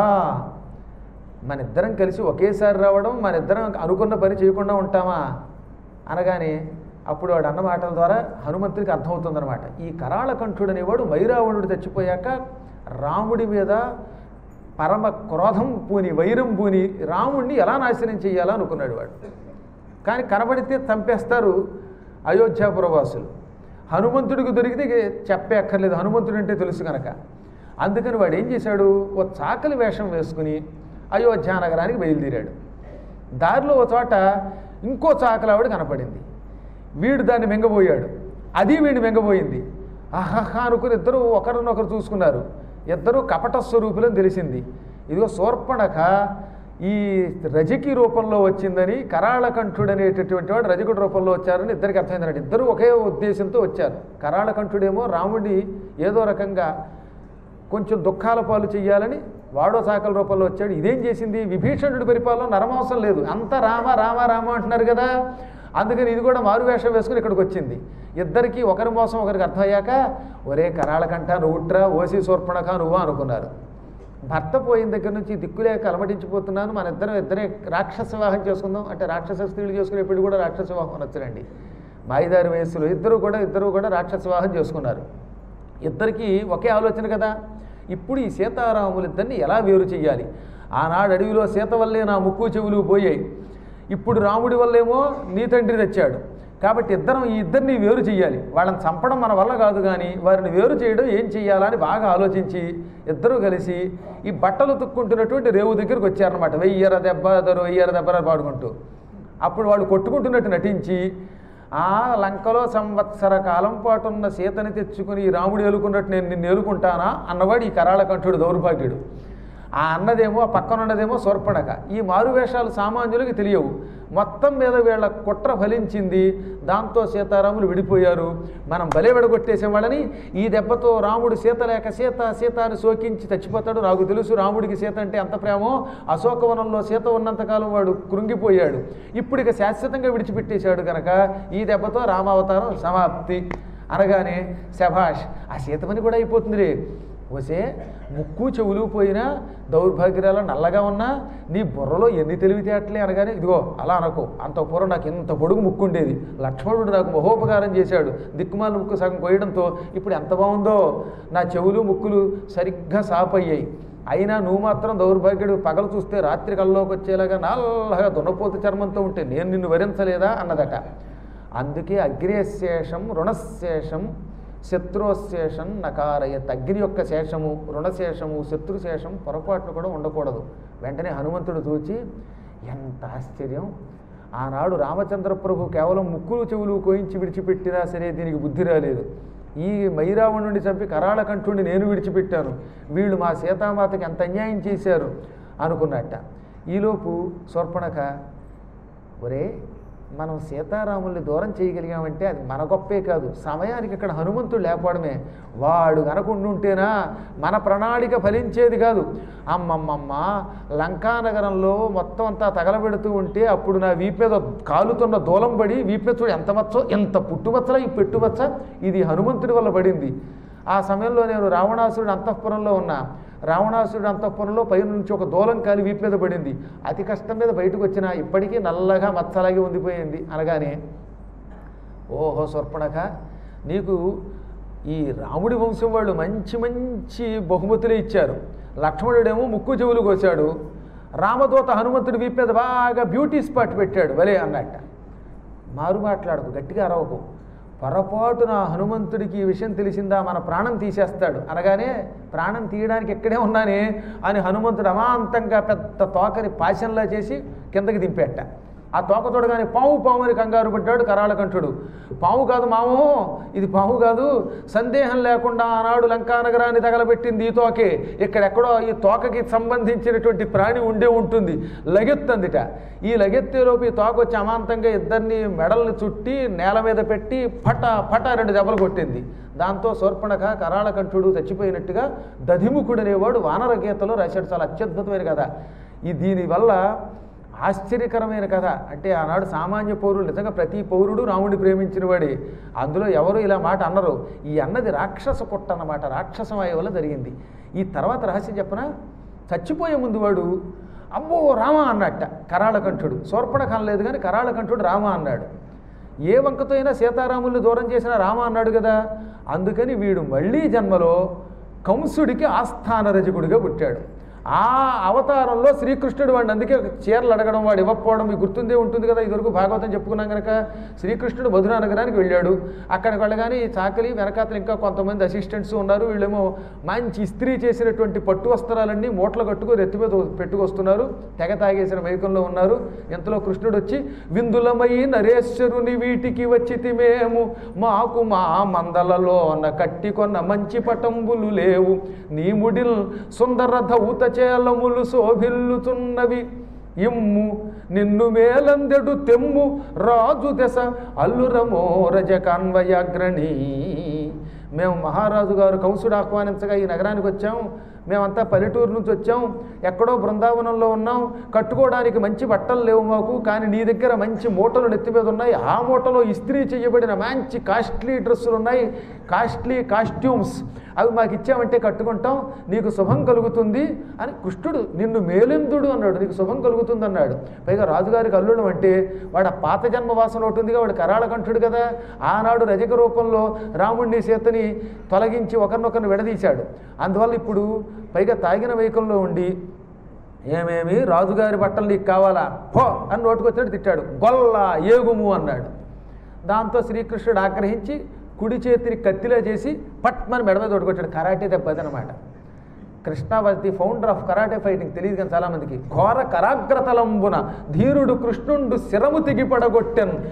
మన ఇద్దరం కలిసి ఒకేసారి రావడం మన ఇద్దరం అనుకున్న పని చేయకుండా ఉంటామా అనగానే అప్పుడు వాడు అన్న మాటల ద్వారా హనుమంతుడికి అర్థమవుతుందన్నమాట ఈ కరాళకంఠుడు అనేవాడు మైరావణుడు చచ్చిపోయాక రాముడి మీద పరమ క్రోధం పూని వైరం పూని రాముడిని ఎలా నాశనం చేయాలా అనుకున్నాడు వాడు కానీ కనబడితే చంపేస్తారు అయోధ్యాపురవాసులు హనుమంతుడికి దొరికితే ఇక చెప్పే అక్కర్లేదు హనుమంతుడు అంటే తెలుసు కనుక అందుకని వాడు ఏం చేశాడు ఓ చాకలి వేషం వేసుకుని అయోధ్య నగరానికి బయలుదేరాడు దారిలో ఒక చోట ఇంకో చాకలి ఆవిడ కనపడింది వీడు దాన్ని మింగబోయాడు అది వీడిని మింగబోయింది ఆహాహా అనుకుని ఇద్దరు ఒకరినొకరు చూసుకున్నారు ఇద్దరు కపట స్వరూపులని తెలిసింది ఇదిగో శూర్పణక ఈ రజకి రూపంలో వచ్చిందని కరాళకంఠుడు అనేటటువంటి వాడు రజకుడి రూపంలో వచ్చారని ఇద్దరికి అర్థమైందండి ఇద్దరు ఒకే ఉద్దేశంతో వచ్చారు కరాళకంఠుడేమో రాముడి ఏదో రకంగా కొంచెం దుఃఖాల పాలు చెయ్యాలని వాడో సాకల రూపంలో వచ్చాడు ఇదేం చేసింది విభీషణుడి పరిపాలన నరమాంసం లేదు అంత రామ రామ రామ అంటున్నారు కదా అందుకని ఇది కూడా మారు వేషం వేసుకుని ఇక్కడికి వచ్చింది ఇద్దరికి ఒకరి మోసం ఒకరికి అర్థమయ్యాక ఒరే కరాళకంఠ నువ్వుట్రా ఓసి సూర్పణక నువ్వు అనుకున్నారు భర్త పోయిన దగ్గర నుంచి దిక్కులేక అలమటించిపోతున్నాను మన ఇద్దరం ఇద్దరే రాక్షస వివాహం చేసుకుందాం అంటే రాక్షస స్త్రీలు చేసుకునేప్పుడు కూడా రాక్షస వివాహం అనొచ్చునండి మాయిదారి వయస్సులో ఇద్దరు కూడా ఇద్దరు కూడా రాక్షస వివాహం చేసుకున్నారు ఇద్దరికి ఒకే ఆలోచన కదా ఇప్పుడు ఈ సీతారాములిద్దరిని ఎలా వేరు చేయాలి ఆనాడు అడవిలో సీత వల్లే నా ముక్కు చెవులు పోయాయి ఇప్పుడు రాముడి వల్లేమో నీ తండ్రి తెచ్చాడు కాబట్టి ఇద్దరం ఈ ఇద్దరిని వేరు చేయాలి వాళ్ళని చంపడం మన వల్ల కాదు కానీ వారిని వేరు చేయడం ఏం చెయ్యాలని బాగా ఆలోచించి ఇద్దరూ కలిసి ఈ బట్టలు తుక్కుంటున్నటువంటి రేవు దగ్గరికి వచ్చారనమాట వెయ్యర దెబ్బ దొరు వెయ్యర దెబ్బర పాడుకుంటూ అప్పుడు వాళ్ళు కొట్టుకుంటున్నట్టు నటించి ఆ లంకలో సంవత్సర కాలం పాటు ఉన్న సీతని తెచ్చుకుని ఈ రాముడు ఏలుకున్నట్టు నేను నిన్ను ఏలుకుంటానా అన్నవాడు ఈ కరాళకంఠుడు దౌర్భాగ్యుడు ఆ అన్నదేమో ఆ పక్కన ఉన్నదేమో సోర్పణక ఈ మారువేషాలు సామాన్యులకి తెలియవు మొత్తం మీద వీళ్ళ కుట్ర ఫలించింది దాంతో సీతారాములు విడిపోయారు మనం బలే విడగొట్టేసే వాళ్ళని ఈ దెబ్బతో రాముడు సీత లేక సీత సీత అని శోకించి చచ్చిపోతాడు నాకు తెలుసు రాముడికి సీత అంటే ఎంత ప్రేమో అశోకవనంలో సీత ఉన్నంతకాలం వాడు కృంగిపోయాడు ఇప్పుడు ఇక శాశ్వతంగా విడిచిపెట్టేశాడు కనుక ఈ దెబ్బతో రామావతారం సమాప్తి అనగానే శభాష్ ఆ సీతమని కూడా అయిపోతుందిరే వసే ముక్కు చెవులు పోయినా దౌర్భాగ్యాల నల్లగా ఉన్నా నీ బుర్రలో ఎన్ని తెలివితేటలే అనగానే ఇదిగో అలా అనకు అంత పూర్వం నాకు ఇంత పొడుగు ముక్కు ఉండేది లక్ష్మణుడు నాకు మహోపకారం చేశాడు దిక్కుమాల ముక్కు సగం కొయ్యడంతో ఇప్పుడు ఎంత బాగుందో నా చెవులు ముక్కులు సరిగ్గా సాపయ్యాయి అయినా నువ్వు మాత్రం దౌర్భాగ్యుడు పగలు చూస్తే రాత్రి కల్లోకి వచ్చేలాగా నల్లగా దున్నపోతు చర్మంతో ఉంటే నేను నిన్ను వరించలేదా అన్నదట అందుకే అగ్రేశేషం రుణశేషం శత్రుశేషం నకారయత్ అగ్ని యొక్క శేషము రుణశేషము శత్రుశేషం పొరపాట్లు కూడా ఉండకూడదు వెంటనే హనుమంతుడు చూచి ఎంత ఆశ్చర్యం ఆనాడు రామచంద్ర ప్రభు కేవలం ముక్కులు చెవులు కోయించి విడిచిపెట్టినా సరే దీనికి బుద్ధి రాలేదు ఈ మైరావణుడిని చంపి కరాళ కంఠుడిని నేను విడిచిపెట్టాను వీళ్ళు మా సీతామాతకి ఎంత అన్యాయం చేశారు అనుకున్నట్ట ఈలోపు శూర్పణఖ ఒరే మనం సీతారాముల్ని దూరం చేయగలిగామంటే అది మన గొప్పే కాదు సమయానికి ఇక్కడ హనుమంతుడు లేకపోవడమే వాడు కనుకుంటుంటేనా మన ప్రణాళిక ఫలించేది కాదు అమ్మమ్మమ్మ లంకానగరంలో మొత్తం అంతా తగలబెడుతూ ఉంటే అప్పుడు నా వీపు మీద కాలుతున్న దూలం పడి వీపు మీద చూడు ఎంత వచ్చో ఎంత పుట్టువచ్చలా ఈ పెట్టువచ్చ ఇది హనుమంతుడి వల్ల పడింది ఆ సమయంలో నేను రావణాసురుడి అంతఃపురంలో ఉన్నా రావణాసురుడి అంతఃపురంలో పై నుంచి ఒక దూలం కాలి వీపు మీద పడింది అతి కష్టం మీద బయటకు వచ్చిన ఇప్పటికీ నల్లగా మచ్చలాగే ఉండిపోయింది అనగానే ఓహో స్వర్పణక నీకు ఈ రాముడి వంశం వాళ్ళు మంచి మంచి బహుమతులే ఇచ్చారు లక్ష్మణుడేమో ముక్కు చెవులు కోశాడు రామదూత హనుమంతుడి వీపు మీద బాగా బ్యూటీ స్పాట్ పెట్టాడు భలే అన్నట్ట మారు మాట్లాడకు గట్టిగా అరవకు పొరపాటున హనుమంతుడికి ఈ విషయం తెలిసిందా మన ప్రాణం తీసేస్తాడు అనగానే ప్రాణం తీయడానికి ఎక్కడే ఉన్నానే అని హనుమంతుడు అమాంతంగా పెద్ద తోకని పాశంలా చేసి కిందకి దింపేట ఆ తోక చూడగానే పాము పాము అని కంగారు పడ్డాడు కరాళకంఠుడు పాము కాదు మాము ఇది పాము కాదు సందేహం లేకుండా ఆనాడు లంకానగరాన్ని తగలబెట్టింది ఈ తోకే ఇక్కడెక్కడో ఈ తోకకి సంబంధించినటువంటి ప్రాణి ఉండే ఉంటుంది లగెత్తందిట ఈ లగెత్తేలోపు ఈ తోక వచ్చి అమాంతంగా ఇద్దరిని మెడల్ని చుట్టి నేల మీద పెట్టి పట పట రెండు దెబ్బలు కొట్టింది దాంతో శూర్పణఖ కరాళకంఠుడు చచ్చిపోయినట్టుగా దధిముఖుడు అనేవాడు వానర గీతలో రాశాడు చాలా అత్యద్భుతమైన కథ ఈ దీనివల్ల ఆశ్చర్యకరమైన కథ అంటే ఆనాడు సామాన్య పౌరులు నిజంగా ప్రతి పౌరుడు రాముడిని ప్రేమించిన వాడే అందులో ఎవరు ఇలా మాట అన్నరు ఈ అన్నది రాక్షస పుట్ట అన్నమాట రాక్షసమాయ వల్ల జరిగింది ఈ తర్వాత రహస్యం చెప్పన చచ్చిపోయే ముందు వాడు అమ్మో రామ అన్నట్ట కరాళకంఠుడు శూర్పణఖ అనలేదు కానీ కరాళకంఠుడు రామ అన్నాడు ఏ వంకతో అయినా సీతారాముల్ని దూరం చేసిన రామ అన్నాడు కదా అందుకని వీడు మళ్ళీ జన్మలో కంసుడికి ఆస్థాన రజకుడిగా పుట్టాడు ఆ అవతారంలో శ్రీకృష్ణుడు వాడిని అందుకే చీరలు అడగడం వాడు ఇవ్వకపోవడం మీకు గుర్తుందే ఉంటుంది కదా ఇదివరకు భాగవతం చెప్పుకున్నాం కనుక శ్రీకృష్ణుడు మధురా నగరానికి వెళ్ళాడు అక్కడికి వెళ్ళగానే ఈ చాకలి వెనకాతలు ఇంకా కొంతమంది అసిస్టెంట్స్ ఉన్నారు వీళ్ళేమో మంచి ఇస్త్రీ చేసినటువంటి పట్టు వస్త్రాలన్నీ మూటలు కట్టుకొని ఎత్తి మీద పెట్టుకొస్తున్నారు తెగ తాగేసిన మైకంలో ఉన్నారు ఇంతలో కృష్ణుడు వచ్చి విందులమై నరేశ్వరుని వీటికి వచ్చి మేము మాకు మా మందలలోన కట్టి కొన్న మంచి పటంబులు లేవు నీ ముడిల్ సుందర ధౌత చేలములు శోభిల్లుతున్నవి ఇమ్ము నిన్ను మేలందెడు తెమ్ము రాజు దశ అల్లురమో రజకాన్వయాగ్రణి మేము మహారాజు గారు కంసుడు ఆహ్వానించగా ఈ నగరానికి వచ్చాం మేమంతా పల్లెటూరు నుంచి వచ్చాం ఎక్కడో బృందావనంలో ఉన్నాం కట్టుకోవడానికి మంచి బట్టలు లేవు మాకు కానీ నీ దగ్గర మంచి మూటలు నెత్తి మీద ఉన్నాయి ఆ మూటలో ఇస్త్రీ చేయబడిన మంచి కాస్ట్లీ డ్రెస్సులు ఉన్నాయి కాస్ట్లీ కాస్ట్యూమ్స్ అవి మాకు ఇచ్చామంటే కట్టుకుంటాం నీకు శుభం కలుగుతుంది అని కృష్ణుడు నిన్ను మేలెందుడు అన్నాడు నీకు శుభం కలుగుతుంది అన్నాడు పైగా రాజుగారికి అల్లుడు అంటే వాడు ఆ పాత జన్మ వాసన ఒకటి ఉందిగా వాడు కరాళకంఠుడు కదా ఆనాడు రజక రూపంలో రాముడిని సీతని తొలగించి ఒకరినొకరిని విడదీశాడు అందువల్ల ఇప్పుడు పైగా తాగిన వైకంలో ఉండి ఏమేమి రాజుగారి బట్టలు నీకు కావాలా పో అని నోటుకొచ్చినట్టు తిట్టాడు గొల్ల ఏగుము అన్నాడు దాంతో శ్రీకృష్ణుడు ఆగ్రహించి కుడి చేతిని కత్తిలా చేసి పట్మని మెడ మీద తోడుకొచ్చాడు కరాటే దెబ్బది అనమాట Krishna was the founder of karate fighting తెలియదు కానీ చాలామందికి ఘోర కరాగ్రతలంబున ధీరుడు కృష్ణుండు శిరము తెగి పడగొట్టెన్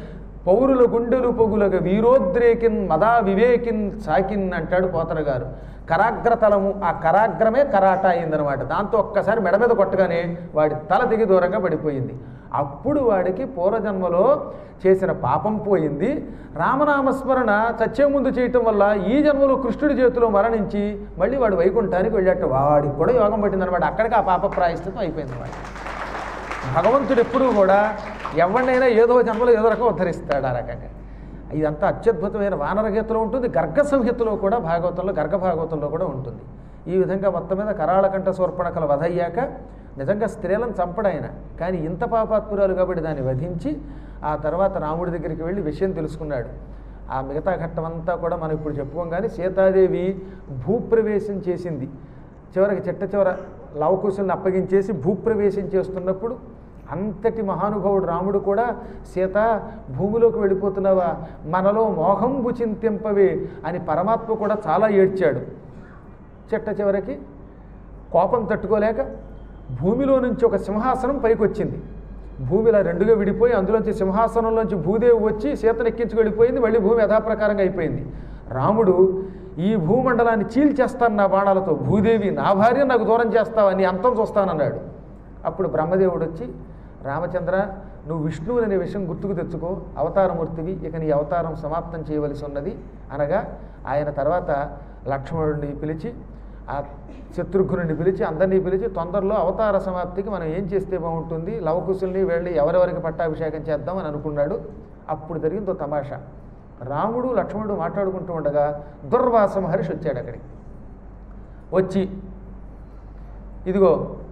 పౌరుల గుండెలు పొగులగ వీరోద్రేకిన్ మదా వివేకిన్ సాకిన్ అంటాడు పోతన గారు కరాగ్రతలము ఆ కరాగ్రమే కరాట అయిందనమాట దాంతో ఒక్కసారి మెడ మీద కొట్టగానే వాడి తల దిగి దూరంగా పడిపోయింది అప్పుడు వాడికి పూర్వజన్మలో చేసిన పాపం పోయింది రామనామస్మరణ చచ్చే ముందు చేయటం వల్ల ఈ జన్మలో కృష్ణుడి చేతిలో మరణించి మళ్ళీ వాడు వైకుంఠానికి వెళ్ళాట వాడికి కూడా యోగం పట్టిందనమాట అక్కడికి ఆ పాప ప్రాయశ్చితం అయిపోయింది వాడు భగవంతుడు ఎప్పుడూ కూడా ఎవరినైనా ఏదో జన్మలో ఏదో రకం ఉద్ధరిస్తాడు ఆ రకంగా ఇదంతా అత్యద్భుతమైన వానరగీతలో ఉంటుంది గర్గ సంహితలో కూడా భాగవతంలో గర్గ భాగవతంలో కూడా ఉంటుంది ఈ విధంగా మొత్తం మీద కరాళకంఠ శూర్పణకల వధ అయ్యాక నిజంగా స్త్రీలను చంపడాయన కానీ ఇంత పాపాత్మురాలు కాబట్టి దాన్ని వధించి ఆ తర్వాత రాముడి దగ్గరికి వెళ్ళి విషయం తెలుసుకున్నాడు ఆ మిగతా ఘట్టం అంతా కూడా మనం ఇప్పుడు చెప్పుకోం కానీ సీతాదేవి భూప్రవేశం చేసింది చివరికి చిట్ట చివర లవకుశుల్ని అప్పగించేసి భూప్రవేశం చేస్తున్నప్పుడు అంతటి మహానుభావుడు రాముడు కూడా సీత భూమిలోకి వెళ్ళిపోతున్నావా మనలో మోహంబు చింతింపవే అని పరమాత్మ కూడా చాలా ఏడ్చాడు చిట్ట చివరికి కోపం తట్టుకోలేక భూమిలో నుంచి ఒక సింహాసనం పైకొచ్చింది భూమిలా రెండుగా విడిపోయి అందులోంచి సింహాసనంలోంచి భూదేవి వచ్చి సీతను ఎక్కించుకు వెళ్ళిపోయింది మళ్ళీ భూమి యథాప్రకారంగా అయిపోయింది రాముడు ఈ భూమండలాన్ని చీల్చేస్తాను నా బాణాలతో భూదేవి నా భార్య నాకు దూరం చేస్తావని అంతం చూస్తానన్నాడు అప్పుడు బ్రహ్మదేవుడు వచ్చి రామచంద్ర నువ్వు విష్ణువు అనే విషయం గుర్తుకు తెచ్చుకో అవతారమూర్తివి ఇక నీ అవతారం సమాప్తం చేయవలసి ఉన్నది అనగా ఆయన తర్వాత లక్ష్మణుడిని పిలిచి ఆ శత్రుఘ్నుడిని పిలిచి అందరినీ పిలిచి తొందరలో అవతార సమాప్తికి మనం ఏం చేస్తే బాగుంటుంది లవకుశుల్ని వెళ్ళి ఎవరెవరికి పట్టాభిషేకం చేద్దాం అని అనుకున్నాడు అప్పుడు జరిగింది ఓ తమాషా రాముడు లక్ష్మణుడు మాట్లాడుకుంటూ ఉండగా దుర్వాస మహర్షి వచ్చాడు అక్కడికి వచ్చి ఇదిగో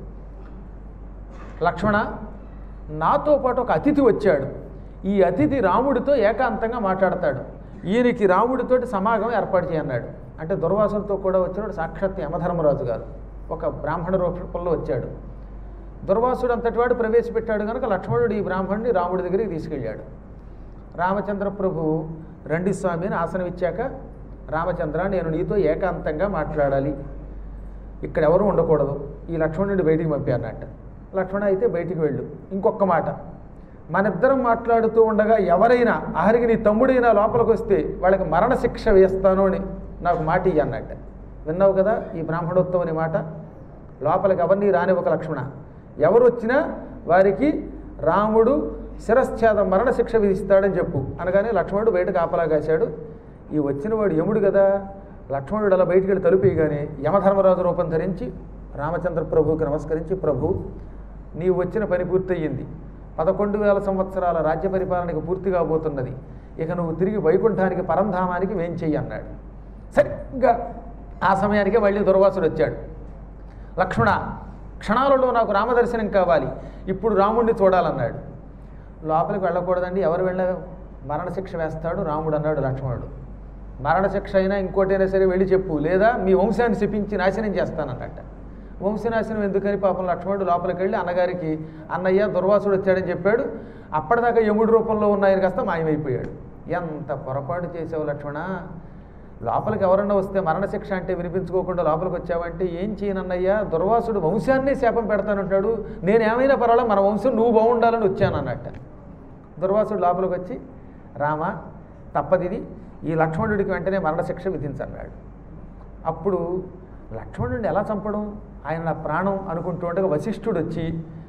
లక్ష్మణ నాతో పాటు ఒక అతిథి వచ్చాడు ఈ అతిథి రాముడితో ఏకాంతంగా మాట్లాడతాడు ఈయనకి రాముడితోటి సమాగమం ఏర్పాటు చేయన్నాడు అంటే దుర్వాసులతో కూడా వచ్చినాడు సాక్షాత్ యమధర్మరాజు గారు ఒక బ్రాహ్మణ రూపంలో వచ్చాడు దుర్వాసుడు అంతటి వాడు ప్రవేశపెట్టాడు కనుక లక్ష్మణుడు ఈ బ్రాహ్మణుడిని రాముడి దగ్గరికి తీసుకెళ్ళాడు రామచంద్ర ప్రభు రండి స్వామి అని ఆసనం ఇచ్చాక రామచంద్ర నేను నీతో ఏకాంతంగా మాట్లాడాలి ఇక్కడ ఎవరు ఉండకూడదు ఈ లక్ష్మణుడిని బయటికి పంపారన్నట్ట లక్ష్మణ అయితే బయటికి వెళ్ళు ఇంకొక మాట మనిద్దరం మాట్లాడుతూ ఉండగా ఎవరైనా ఆఖరికి నీ తమ్ముడైనా లోపలికి వస్తే వాళ్ళకి మరణశిక్ష వేస్తాను అని నాకు మాట ఇయ్యి అన్నట్ట విన్నావు కదా ఈ బ్రాహ్మణోత్తం అనే మాట లోపలికి ఎవరిని రాని ఒక లక్ష్మణ ఎవరు వచ్చినా వారికి రాముడు శిరశ్ఛేదం మరణశిక్ష విధిస్తాడని చెప్పు అనగానే లక్ష్మణుడు బయటకు ఆపలా కాశాడు ఈ వచ్చిన వాడు యముడు కదా లక్ష్మణుడు అలా బయటికి వెళ్ళి తలుపేయగానే యమధర్మరాజు రూపం ధరించి రామచంద్ర ప్రభువుకి నమస్కరించి ప్రభు నీవు వచ్చిన పని పూర్తయింది పదకొండు వేల సంవత్సరాల రాజ్య పరిపాలనకి పూర్తి కాబోతున్నది ఇక నువ్వు తిరిగి వైకుంఠానికి పరంధామానికి వేం చెయ్యి అన్నాడు సరిగ్గా ఆ సమయానికే మళ్ళీ దుర్వాసుడు వచ్చాడు లక్ష్మణ క్షణాలలో నాకు రామదర్శనం కావాలి ఇప్పుడు రాముడిని చూడాలన్నాడు లోపలికి వెళ్ళకూడదండి ఎవరు వెళ్ళ మరణశిక్ష వేస్తాడు రాముడు అన్నాడు లక్ష్మణుడు మరణశిక్ష అయినా ఇంకోటైనా సరే వెళ్ళి చెప్పు లేదా మీ వంశాన్ని శపించి నాశనం చేస్తానన్నట్ట వంశనాశనం ఎందుకని పాపం లక్ష్మణుడు లోపలికి వెళ్ళి అన్నగారికి అన్నయ్య దుర్వాసుడు వచ్చాడని చెప్పాడు అప్పటిదాకా యముడి రూపంలో ఉన్న ఆయన కాస్త మాయమైపోయాడు ఎంత పొరపాటు చేసావు లక్ష్మణ లోపలికి ఎవరన్నా వస్తే మరణశిక్ష అంటే వినిపించుకోకుండా లోపలికి వచ్చావంటే ఏం చేయనన్నయ్యా దుర్వాసుడు వంశాన్నే శాపం పెడతానంటాడు నేనేమైనా పర్వాలేదు మన వంశం నువ్వు బాగుండాలని వచ్చాను అన్నట్ట దుర్వాసుడు లోపలికి వచ్చి రామ తప్పదిది ఈ లక్ష్మణుడికి వెంటనే మరణశిక్ష విధించన్నాడు అప్పుడు లక్ష్మణుడిని ఎలా చంపడం ఆయన నా ప్రాణం అనుకుంటూ ఉండగా వశిష్ఠుడు వచ్చి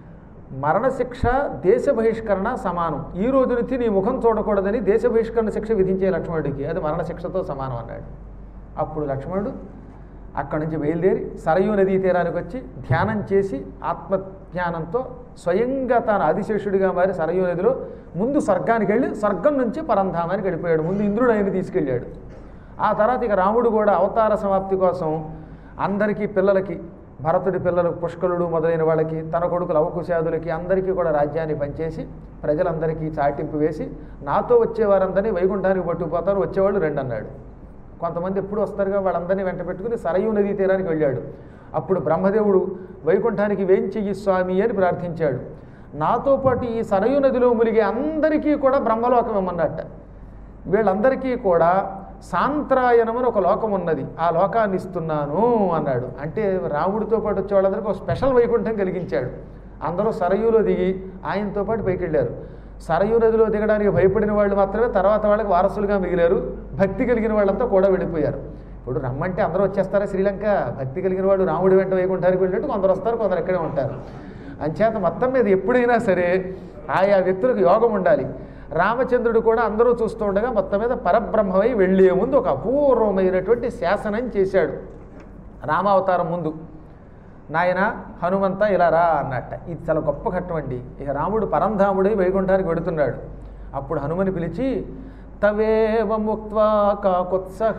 మరణశిక్ష దేశ బహిష్కరణ సమానం ఈ రోజు నుంచి నీ ముఖం చూడకూడదని దేశ బహిష్కరణ శిక్ష విధించే లక్ష్మణుడికి అది మరణశిక్షతో సమానం అన్నాడు అప్పుడు లక్ష్మణుడు అక్కడి నుంచి బయలుదేరి సరయూ నదీ తీరానికి వచ్చి ధ్యానం చేసి ఆత్మజ్ఞానంతో స్వయంగా తాను ఆదిశేషుడిగా మారి సరయూ నదిలో ముందు స్వర్గానికి వెళ్ళి స్వర్గం నుంచి పరంధామానికి వెళ్ళిపోయాడు ముందు ఇంద్రుడు ఆయన తీసుకెళ్ళాడు ఆ తర్వాత ఇక రాముడు కూడా అవతార సమాప్తి కోసం అందరికీ పిల్లలకి భరతుడి పిల్లలు పుష్కలుడు మొదలైన వాళ్ళకి తన కొడుకులు అవకుశాదులకి అందరికీ కూడా రాజ్యాన్ని పంచేసి ప్రజలందరికీ చాటింపు వేసి నాతో వచ్చేవారందరినీ వైకుంఠానికి పట్టుకుపోతారు వచ్చేవాళ్ళు రెండు అన్నాడు కొంతమంది ఎప్పుడు వస్తారుగా వాళ్ళందరినీ వెంట పెట్టుకుని సరయూ నదీ తీరానికి వెళ్ళాడు అప్పుడు బ్రహ్మదేవుడు వైకుంఠానికి వేంచెయ్యి స్వామి అని ప్రార్థించాడు నాతో పాటు ఈ సరయూ నదిలో మునిగే అందరికీ కూడా బ్రహ్మలోకం ఇమ్మన్నట్ట వీళ్ళందరికీ కూడా సాంత్రాయణం అని ఒక లోకం ఉన్నది ఆ లోకాన్ని ఇస్తున్నాను అన్నాడు అంటే రాముడితో పాటు వచ్చే వాళ్ళందరికీ ఒక స్పెషల్ వైకుంఠం కలిగించాడు అందరూ సరయూలో దిగి ఆయనతో పాటు పైకి వెళ్ళారు సరయూ నదిలో దిగడానికి భయపడిన వాళ్ళు మాత్రమే తర్వాత వాళ్ళకి వారసులుగా మిగిలారు భక్తి కలిగిన వాళ్ళంతా కూడా వెళ్ళిపోయారు ఇప్పుడు రమ్మంటే అందరూ వచ్చేస్తారా శ్రీలంక భక్తి కలిగిన వాళ్ళు రాముడి వెంట వైకుంఠానికి వెళ్ళినట్టు కొందరు వస్తారు కొందరు ఇక్కడే ఉంటారు అంచేత మొత్తం మీద ఎప్పుడైనా సరే ఆయా వ్యక్తులకు యోగం ఉండాలి రామచంద్రుడు కూడా అందరూ చూస్తూ ఉండగా మొత్తం మీద పరబ్రహ్మమై వెళ్ళే ముందు ఒక అపూర్వమైనటువంటి శాసనం చేశాడు రామావతారం ముందు నాయన హనుమంత ఇలా రా అన్నట్ట ఇది చాలా గొప్ప ఘట్టం అండి ఇక రాముడు పరంధాముడై వైకుంఠానికి వెడుతున్నాడు అప్పుడు హనుమని పిలిచి తవేవ ముక్త్వా కాకుత్సహ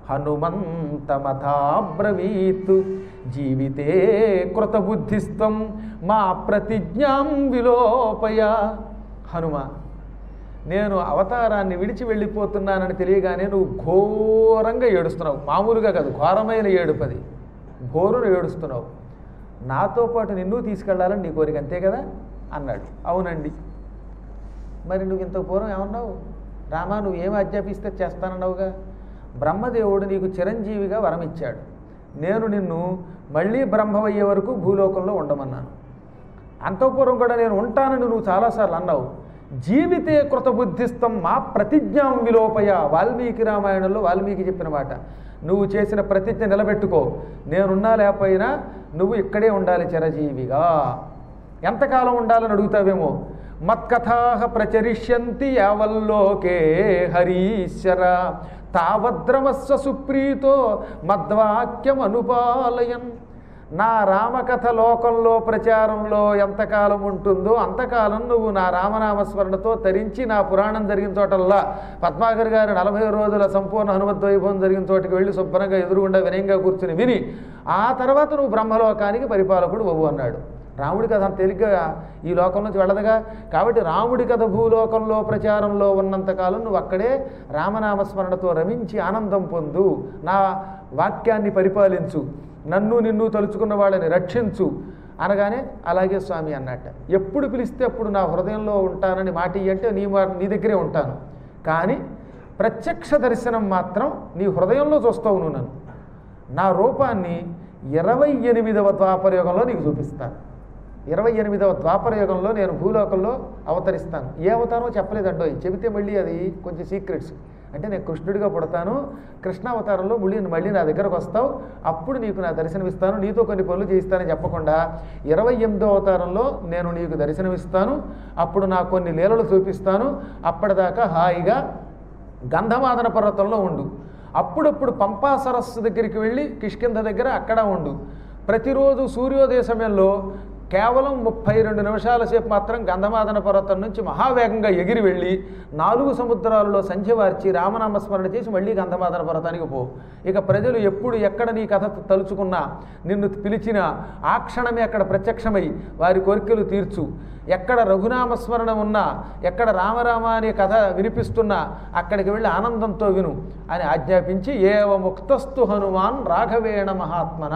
హనుమంతమథాబ్రవీత్ జీవితే కృతబుద్ధిస్తం మా ప్రతిజ్ఞాం విలోపయ హనుమ నేను అవతారాన్ని విడిచి వెళ్ళిపోతున్నానని తెలియగానే నువ్వు ఘోరంగా ఏడుస్తున్నావు మామూలుగా కాదు ఘోరమైన ఏడుపది ఘోరును ఏడుస్తున్నావు నాతో పాటు నిన్ను తీసుకెళ్లాలని నీ కోరిక అంతే కదా అన్నాడు అవునండి మరి నువ్వు ఇంత పూర్వం ఏమన్నావు రామా నువ్వు ఏం ఆజ్ఞాపిస్తే చేస్తానన్నావుగా బ్రహ్మదేవుడు నీకు చిరంజీవిగా వరం ఇచ్చాడు నేను నిన్ను మళ్ళీ బ్రహ్మవయ్యే వరకు భూలోకంలో ఉండమన్నాను అంతఃపూర్వం కూడా నేను ఉంటానని నువ్వు చాలాసార్లు అన్నావు జీవితే కృతబుద్ధిస్తం మా ప్రతిజ్ఞాం విలోపయ వాల్మీకి రామాయణంలో వాల్మీకి చెప్పిన మాట నువ్వు చేసిన ప్రతిజ్ఞ నిలబెట్టుకో నేనున్నా లేకపోయినా నువ్వు ఇక్కడే ఉండాలి చిరజీవిగా ఎంతకాలం ఉండాలని అడుగుతావేమో మత్కథా ప్రచరిష్యంతి యావల్లోకే హరీశ్వర తావద్రమస్వ సుప్రీతో మద్వాక్యం అనుపాలయన్ నా రామకథ లోకంలో ప్రచారంలో ఎంతకాలం ఉంటుందో అంతకాలం నువ్వు నా రామనామస్మరణతో తరించి నా పురాణం జరిగిన చోటల్లా పద్మాకర్ గారి నలభై రోజుల సంపూర్ణ హనుమత్ వైభవం జరిగిన చోటికి వెళ్ళి శుభ్రంగా ఎదురుగుండా వినయంగా కూర్చుని విని ఆ తర్వాత నువ్వు బ్రహ్మలోకానికి పరిపాలకుడు బవ్వు అన్నాడు రాముడి కథ అంత తేలిగ్గా ఈ లోకం నుంచి వెళ్ళదుగా కాబట్టి రాముడి కథ భూలోకంలో ప్రచారంలో ఉన్నంతకాలం నువ్వు అక్కడే రామనామస్మరణతో రమించి ఆనందం పొందు నా వాక్యాన్ని పరిపాలించు నన్ను నిన్ను తలుచుకున్న వాళ్ళని రక్షించు అనగానే అలాగే స్వామి అన్నట్ట ఎప్పుడు పిలిస్తే అప్పుడు నా హృదయంలో ఉంటానని మాట ఇయ్యి అంటే నీ మా- నీ దగ్గరే ఉంటాను కానీ ప్రత్యక్ష దర్శనం మాత్రం నీ హృదయంలో చూస్తావు నువ్వు నన్ను నా రూపాన్ని ఇరవై ఎనిమిదవ ద్వాపరయుగంలో నీకు చూపిస్తాను ఇరవై ఎనిమిదవ ద్వాపరయుగంలో నేను భూలోకంలో అవతరిస్తాను ఏ అవతారమో చెప్పలేదండో చెబితే మళ్ళీ అది కొంచెం సీక్రెట్స్ అంటే నేను కృష్ణుడిగా పుడతాను కృష్ణావతారంలో మళ్ళీ మళ్ళీ నా దగ్గరకు వస్తావు అప్పుడు నీకు నా దర్శనమిస్తాను నీతో కొన్ని పనులు చేయిస్తానని చెప్పకుండా ఇరవై ఎనిమిదో అవతారంలో నేను నీకు దర్శనమిస్తాను అప్పుడు నా కొన్ని లీలలు చూపిస్తాను అప్పటిదాకా హాయిగా గంధమాదన పర్వతంలో ఉండు అప్పుడప్పుడు పంపా సరస్సు దగ్గరికి వెళ్ళి కిష్కింద దగ్గర అక్కడ ఉండు ప్రతిరోజు సూర్యోదయ సమయంలో కేవలం ముప్పై రెండు నిమిషాల సేపు మాత్రం గంధమాదన పర్వతం నుంచి మహావేగంగా ఎగిరి వెళ్ళి నాలుగు సముద్రాలలో సంధ్యవార్చి రామనామస్మరణ చేసి మళ్ళీ గంధమాదన పర్వతానికి పో ఇక ప్రజలు ఎప్పుడు ఎక్కడ నీ కథ తలుచుకున్నా నిన్ను పిలిచినా ఆ క్షణమే అక్కడ ప్రత్యక్షమై వారి కోరికలు తీర్చు ఎక్కడ రఘునామస్మరణ ఉన్నా ఎక్కడ రామరామ అనే కథ వినిపిస్తున్నా అక్కడికి వెళ్ళి ఆనందంతో విను అని ఆజ్ఞాపించి ఏవ ముక్తస్థు హనుమాన్ రాఘవేణ మహాత్మన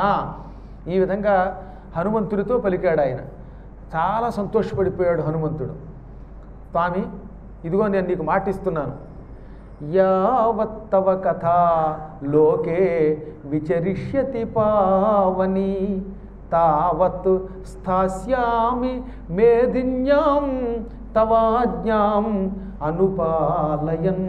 ఈ విధంగా హనుమంతుడితో పలికాడు ఆయన చాలా సంతోషపడిపోయాడు హనుమంతుడు స్వామి ఇదిగో నేను నీకు మాటిస్తున్నాను యావత్తవ కథ లోకే విచరిష్యతి పావని తావత్ స్థాస్యామి మేధిన్యాం తవాజ్ఞాం అనుపాలయన్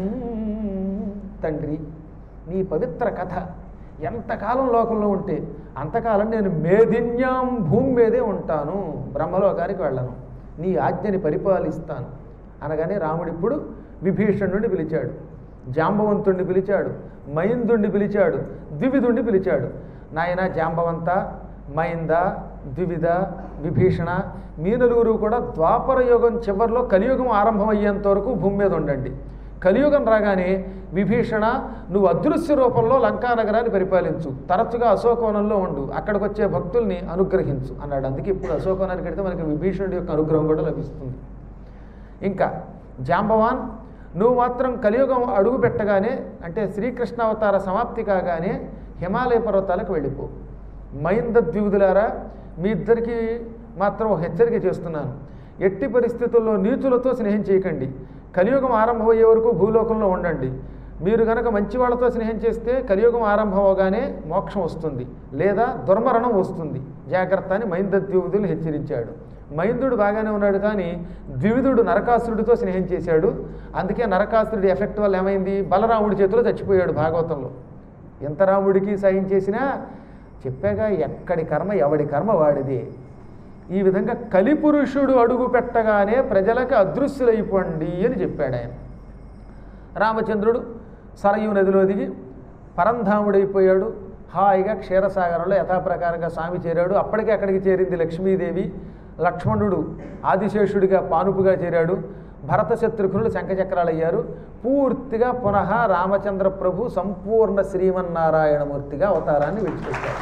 తండ్రి నీ పవిత్ర కథ ఎంతకాలం లోకంలో ఉంటే అంతకాలం నేను మేధిన్యాం భూమి మీదే ఉంటాను బ్రహ్మలోకానికి వెళ్ళను నీ ఆజ్ఞని పరిపాలిస్తాను అనగానే రాముడు ఇప్పుడు విభీషణుడిని పిలిచాడు జాంబవంతుణ్ణి పిలిచాడు మైందుణ్ణి పిలిచాడు ద్వివిధుణ్ణి పిలిచాడు నాయన జాంబవంత మైంద ద్వివిధ విభీషణ మీ నలుగురు కూడా ద్వాపర యుగం చివరిలో కలియుగం ఆరంభమయ్యేంత వరకు భూమి మీద ఉండండి కలియుగం రాగానే విభీషణ నువ్వు అదృశ్య రూపంలో లంకా నగరాన్ని పరిపాలించు తరచుగా అశోకవనంలో ఉండు అక్కడికి వచ్చే భక్తుల్ని అనుగ్రహించు అన్నాడు అందుకే ఇప్పుడు అశోకవనానికి వెడితే మనకి విభీషణుడి యొక్క అనుగ్రహం కూడా లభిస్తుంది ఇంకా జాంబవాన్ నువ్వు మాత్రం కలియుగం అడుగు పెట్టగానే అంటే శ్రీకృష్ణ అవతార సమాప్తి కాగానే హిమాలయ పర్వతాలకు వెళ్ళిపో మైంద ద్విధులారా మీ ఇద్దరికి మాత్రం ఒక హెచ్చరిక చేస్తున్నాను ఎట్టి పరిస్థితుల్లో నీచులతో స్నేహం చేయకండి కలియుగం ఆరంభమయ్యే వరకు భూలోకంలో ఉండండి మీరు గనక మంచి వాళ్ళతో స్నేహం చేస్తే కలియుగం ఆరంభం అవగానే మోక్షం వస్తుంది లేదా దుర్మరణం వస్తుంది జాగ్రత్త అని మైందద్యూదులు హెచ్చరించాడు మైందుడు బాగానే ఉన్నాడు కానీ ద్వివిధుడు నరకాసురుడితో స్నేహం చేశాడు అందుకే నరకాసురుడి ఎఫెక్ట్ వల్ల ఏమైంది బలరాముడి చేతిలో చచ్చిపోయాడు భాగవతంలో ఎంత రాముడికి సాయం చేసినా చెప్పాగా ఎక్కడి కర్మ ఎవడి కర్మ వాడిది ఈ విధంగా కలిపురుషుడు అడుగు పెట్టగానే ప్రజలకు అదృశ్యులైపోండి అని చెప్పాడు ఆయన రామచంద్రుడు సరయు నదిలో దిగి పరంధాముడైపోయాడు హాయిగా క్షీరసాగరంలో యథాప్రకారంగా స్వామి చేరాడు అప్పటికే అక్కడికి చేరింది లక్ష్మీదేవి లక్ష్మణుడు ఆదిశేషుడిగా పానుపుగా చేరాడు భరత శత్రుఘ్నులు శంఖచక్రాలయ్యారు పూర్తిగా పునః రామచంద్ర ప్రభు సంపూర్ణ శ్రీమన్నారాయణమూర్తిగా అవతారాన్ని విడిచిపెట్టారు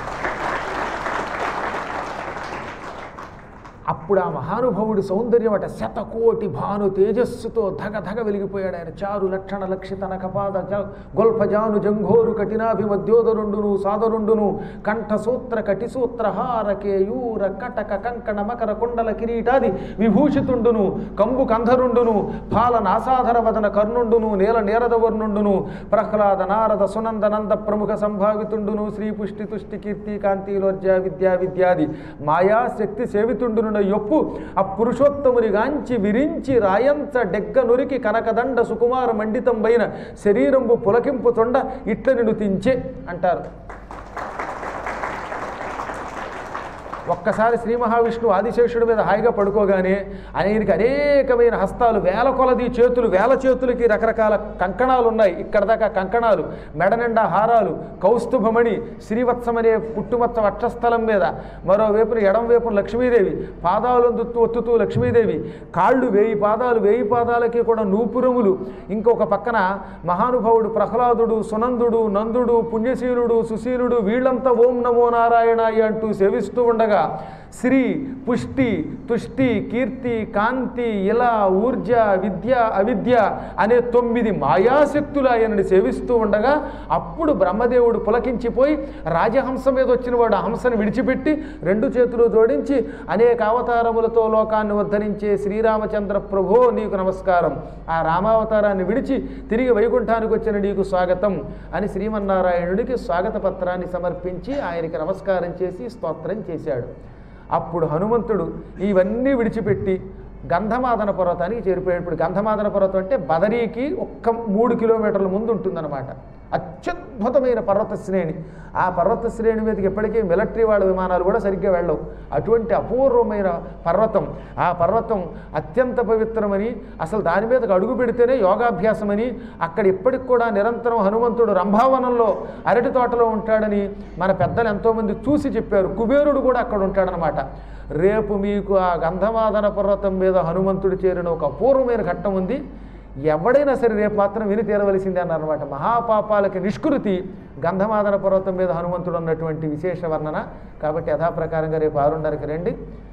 అప్పుడు ఆ మహానుభావుడి సౌందర్యం అట శతకోటి భాను తేజస్సుతో ధగ ధగ వెలిగిపోయాడు ఆయన చారు లక్షణ లక్షిత నకపాద జ- గొల్ఫజాను జంఘోరు కఠినాభిమద్యోదరుండును సాదరుండును కంఠసూత్ర కటిసూత్ర హార కేయూర కటక కంకణ మకర కుండల కిరీటాది విభూషితుండును కంబు కంధరుండును పాల నాసాధర వదన కర్ణుండును నేల నేరద వర్ణుండును ప్రహ్లాద నారద సునంద నంద ప్రముఖ సంభావితుండును శ్రీ పుష్టి తుష్టి కీర్తి కాంతిలోర్జ విద్యా విద్యాది మాయా శక్తి సేవితుండును యొప్పు ఆ పురుషోత్తముని గాంచి విరించి రాయంత డెగ్గ నురికి కనకదండ సుకుమార మండితంబైన శరీరంబు పులకింపు తొండ ఇట్ల నిన్ను తించే అంటారు ఒక్కసారి శ్రీ మహావిష్ణువు ఆదిశేషుడి మీద హాయిగా పడుకోగానే ఆయనకి అనేకమైన హస్తాలు వేల కొలది చేతులు వేల చేతులకి రకరకాల కంకణాలు ఉన్నాయి ఇక్కడ దాకా కంకణాలు మెడ నిండా హారాలు కౌస్తుభమణి శ్రీవత్సం అనే పుట్టుమచ్చ వక్షస్థలం మీద మరోవైపున ఎడం వైపున లక్ష్మీదేవి పాదాలు ఒత్తుతూ ఒత్తుతూ లక్ష్మీదేవి కాళ్ళు వేయి పాదాలు వేయి పాదాలకి కూడా నూపురములు ఇంకొక పక్కన మహానుభావుడు ప్రహ్లాదుడు సునందుడు నందుడు పుణ్యశీలుడు సుశీలుడు వీళ్ళంతా ఓం నమో నారాయణాయ అంటూ సేవిస్తూ ఉండగా శ్రీ పుష్టి తుష్టి కీర్తి కాంతి ఇలా ఊర్జ విద్య అవిద్య అనే తొమ్మిది మాయాశక్తులు ఆయనని సేవిస్తూ ఉండగా అప్పుడు బ్రహ్మదేవుడు పులకించిపోయి రాజహంస మీద వచ్చిన వాడు ఆ హంసను విడిచిపెట్టి రెండు చేతులు జోడించి అనేక అవతారములతో లోకాన్ని ఉద్ధరించే శ్రీరామచంద్ర ప్రభో నీకు నమస్కారం ఆ రామావతారాన్ని విడిచి తిరిగి వైకుంఠానికి వచ్చిన నీకు స్వాగతం అని శ్రీమన్నారాయణుడికి స్వాగత పత్రాన్ని సమర్పించి ఆయనకి నమస్కారం చేసి స్తోత్రం చేశాడు అప్పుడు హనుమంతుడు ఇవన్నీ విడిచిపెట్టి గంధమాదన పర్వతానికి చేరిపోయాడు ఇప్పుడు గంధమాదన పర్వతం అంటే బదరీకి ఒక్క మూడు కిలోమీటర్ల ముందు ఉంటుందన్నమాట అత్యద్భుతమైన పర్వత శ్రేణి ఆ పర్వత శ్రేణి మీదకి ఎప్పటికీ మిలిటరీ వాళ్ళ విమానాలు కూడా సరిగ్గా వెళ్ళవు అటువంటి అపూర్వమైన పర్వతం ఆ పర్వతం అత్యంత పవిత్రమని అసలు దాని మీదకి అడుగు పెడితేనే యోగాభ్యాసమని అక్కడ ఇప్పటికి కూడా నిరంతరం హనుమంతుడు రంభావనంలో అరటి తోటలో ఉంటాడని మన పెద్దలు ఎంతోమంది చూసి చెప్పారు కుబేరుడు కూడా అక్కడ ఉంటాడనమాట రేపు మీకు ఆ గంధమాదన పర్వతం మీద హనుమంతుడు చేరిన ఒక అపూర్వమైన ఘట్టం ఉంది ఎవడైనా సరే రేపు మాత్రం విని తీరవలసిందే అన్నారనమాట మహాపాపాలకి నిష్కృతి గంధమాదన పర్వతం మీద హనుమంతుడు ఉన్నటువంటి విశేష వర్ణన కాబట్టి యథాప్రకారంగా రేపు ఆరున్నరకి రండి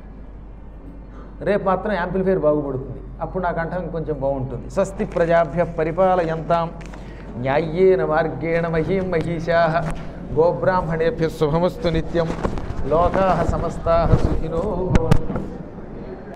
రేపు మాత్రం యాంప్లిఫైర్ బాగుపడుతుంది అప్పుడు నా కంఠం కొంచెం బాగుంటుంది స్వస్తి ప్రజాభ్య పరిపాలయంతాం న్యాయ్యేన మార్గేణ మహీం మహిషా గోబ్రాహ్మణేభ్య శుభమస్తు నిత్యం లోకా సమస్తా సుఖినో భవంతు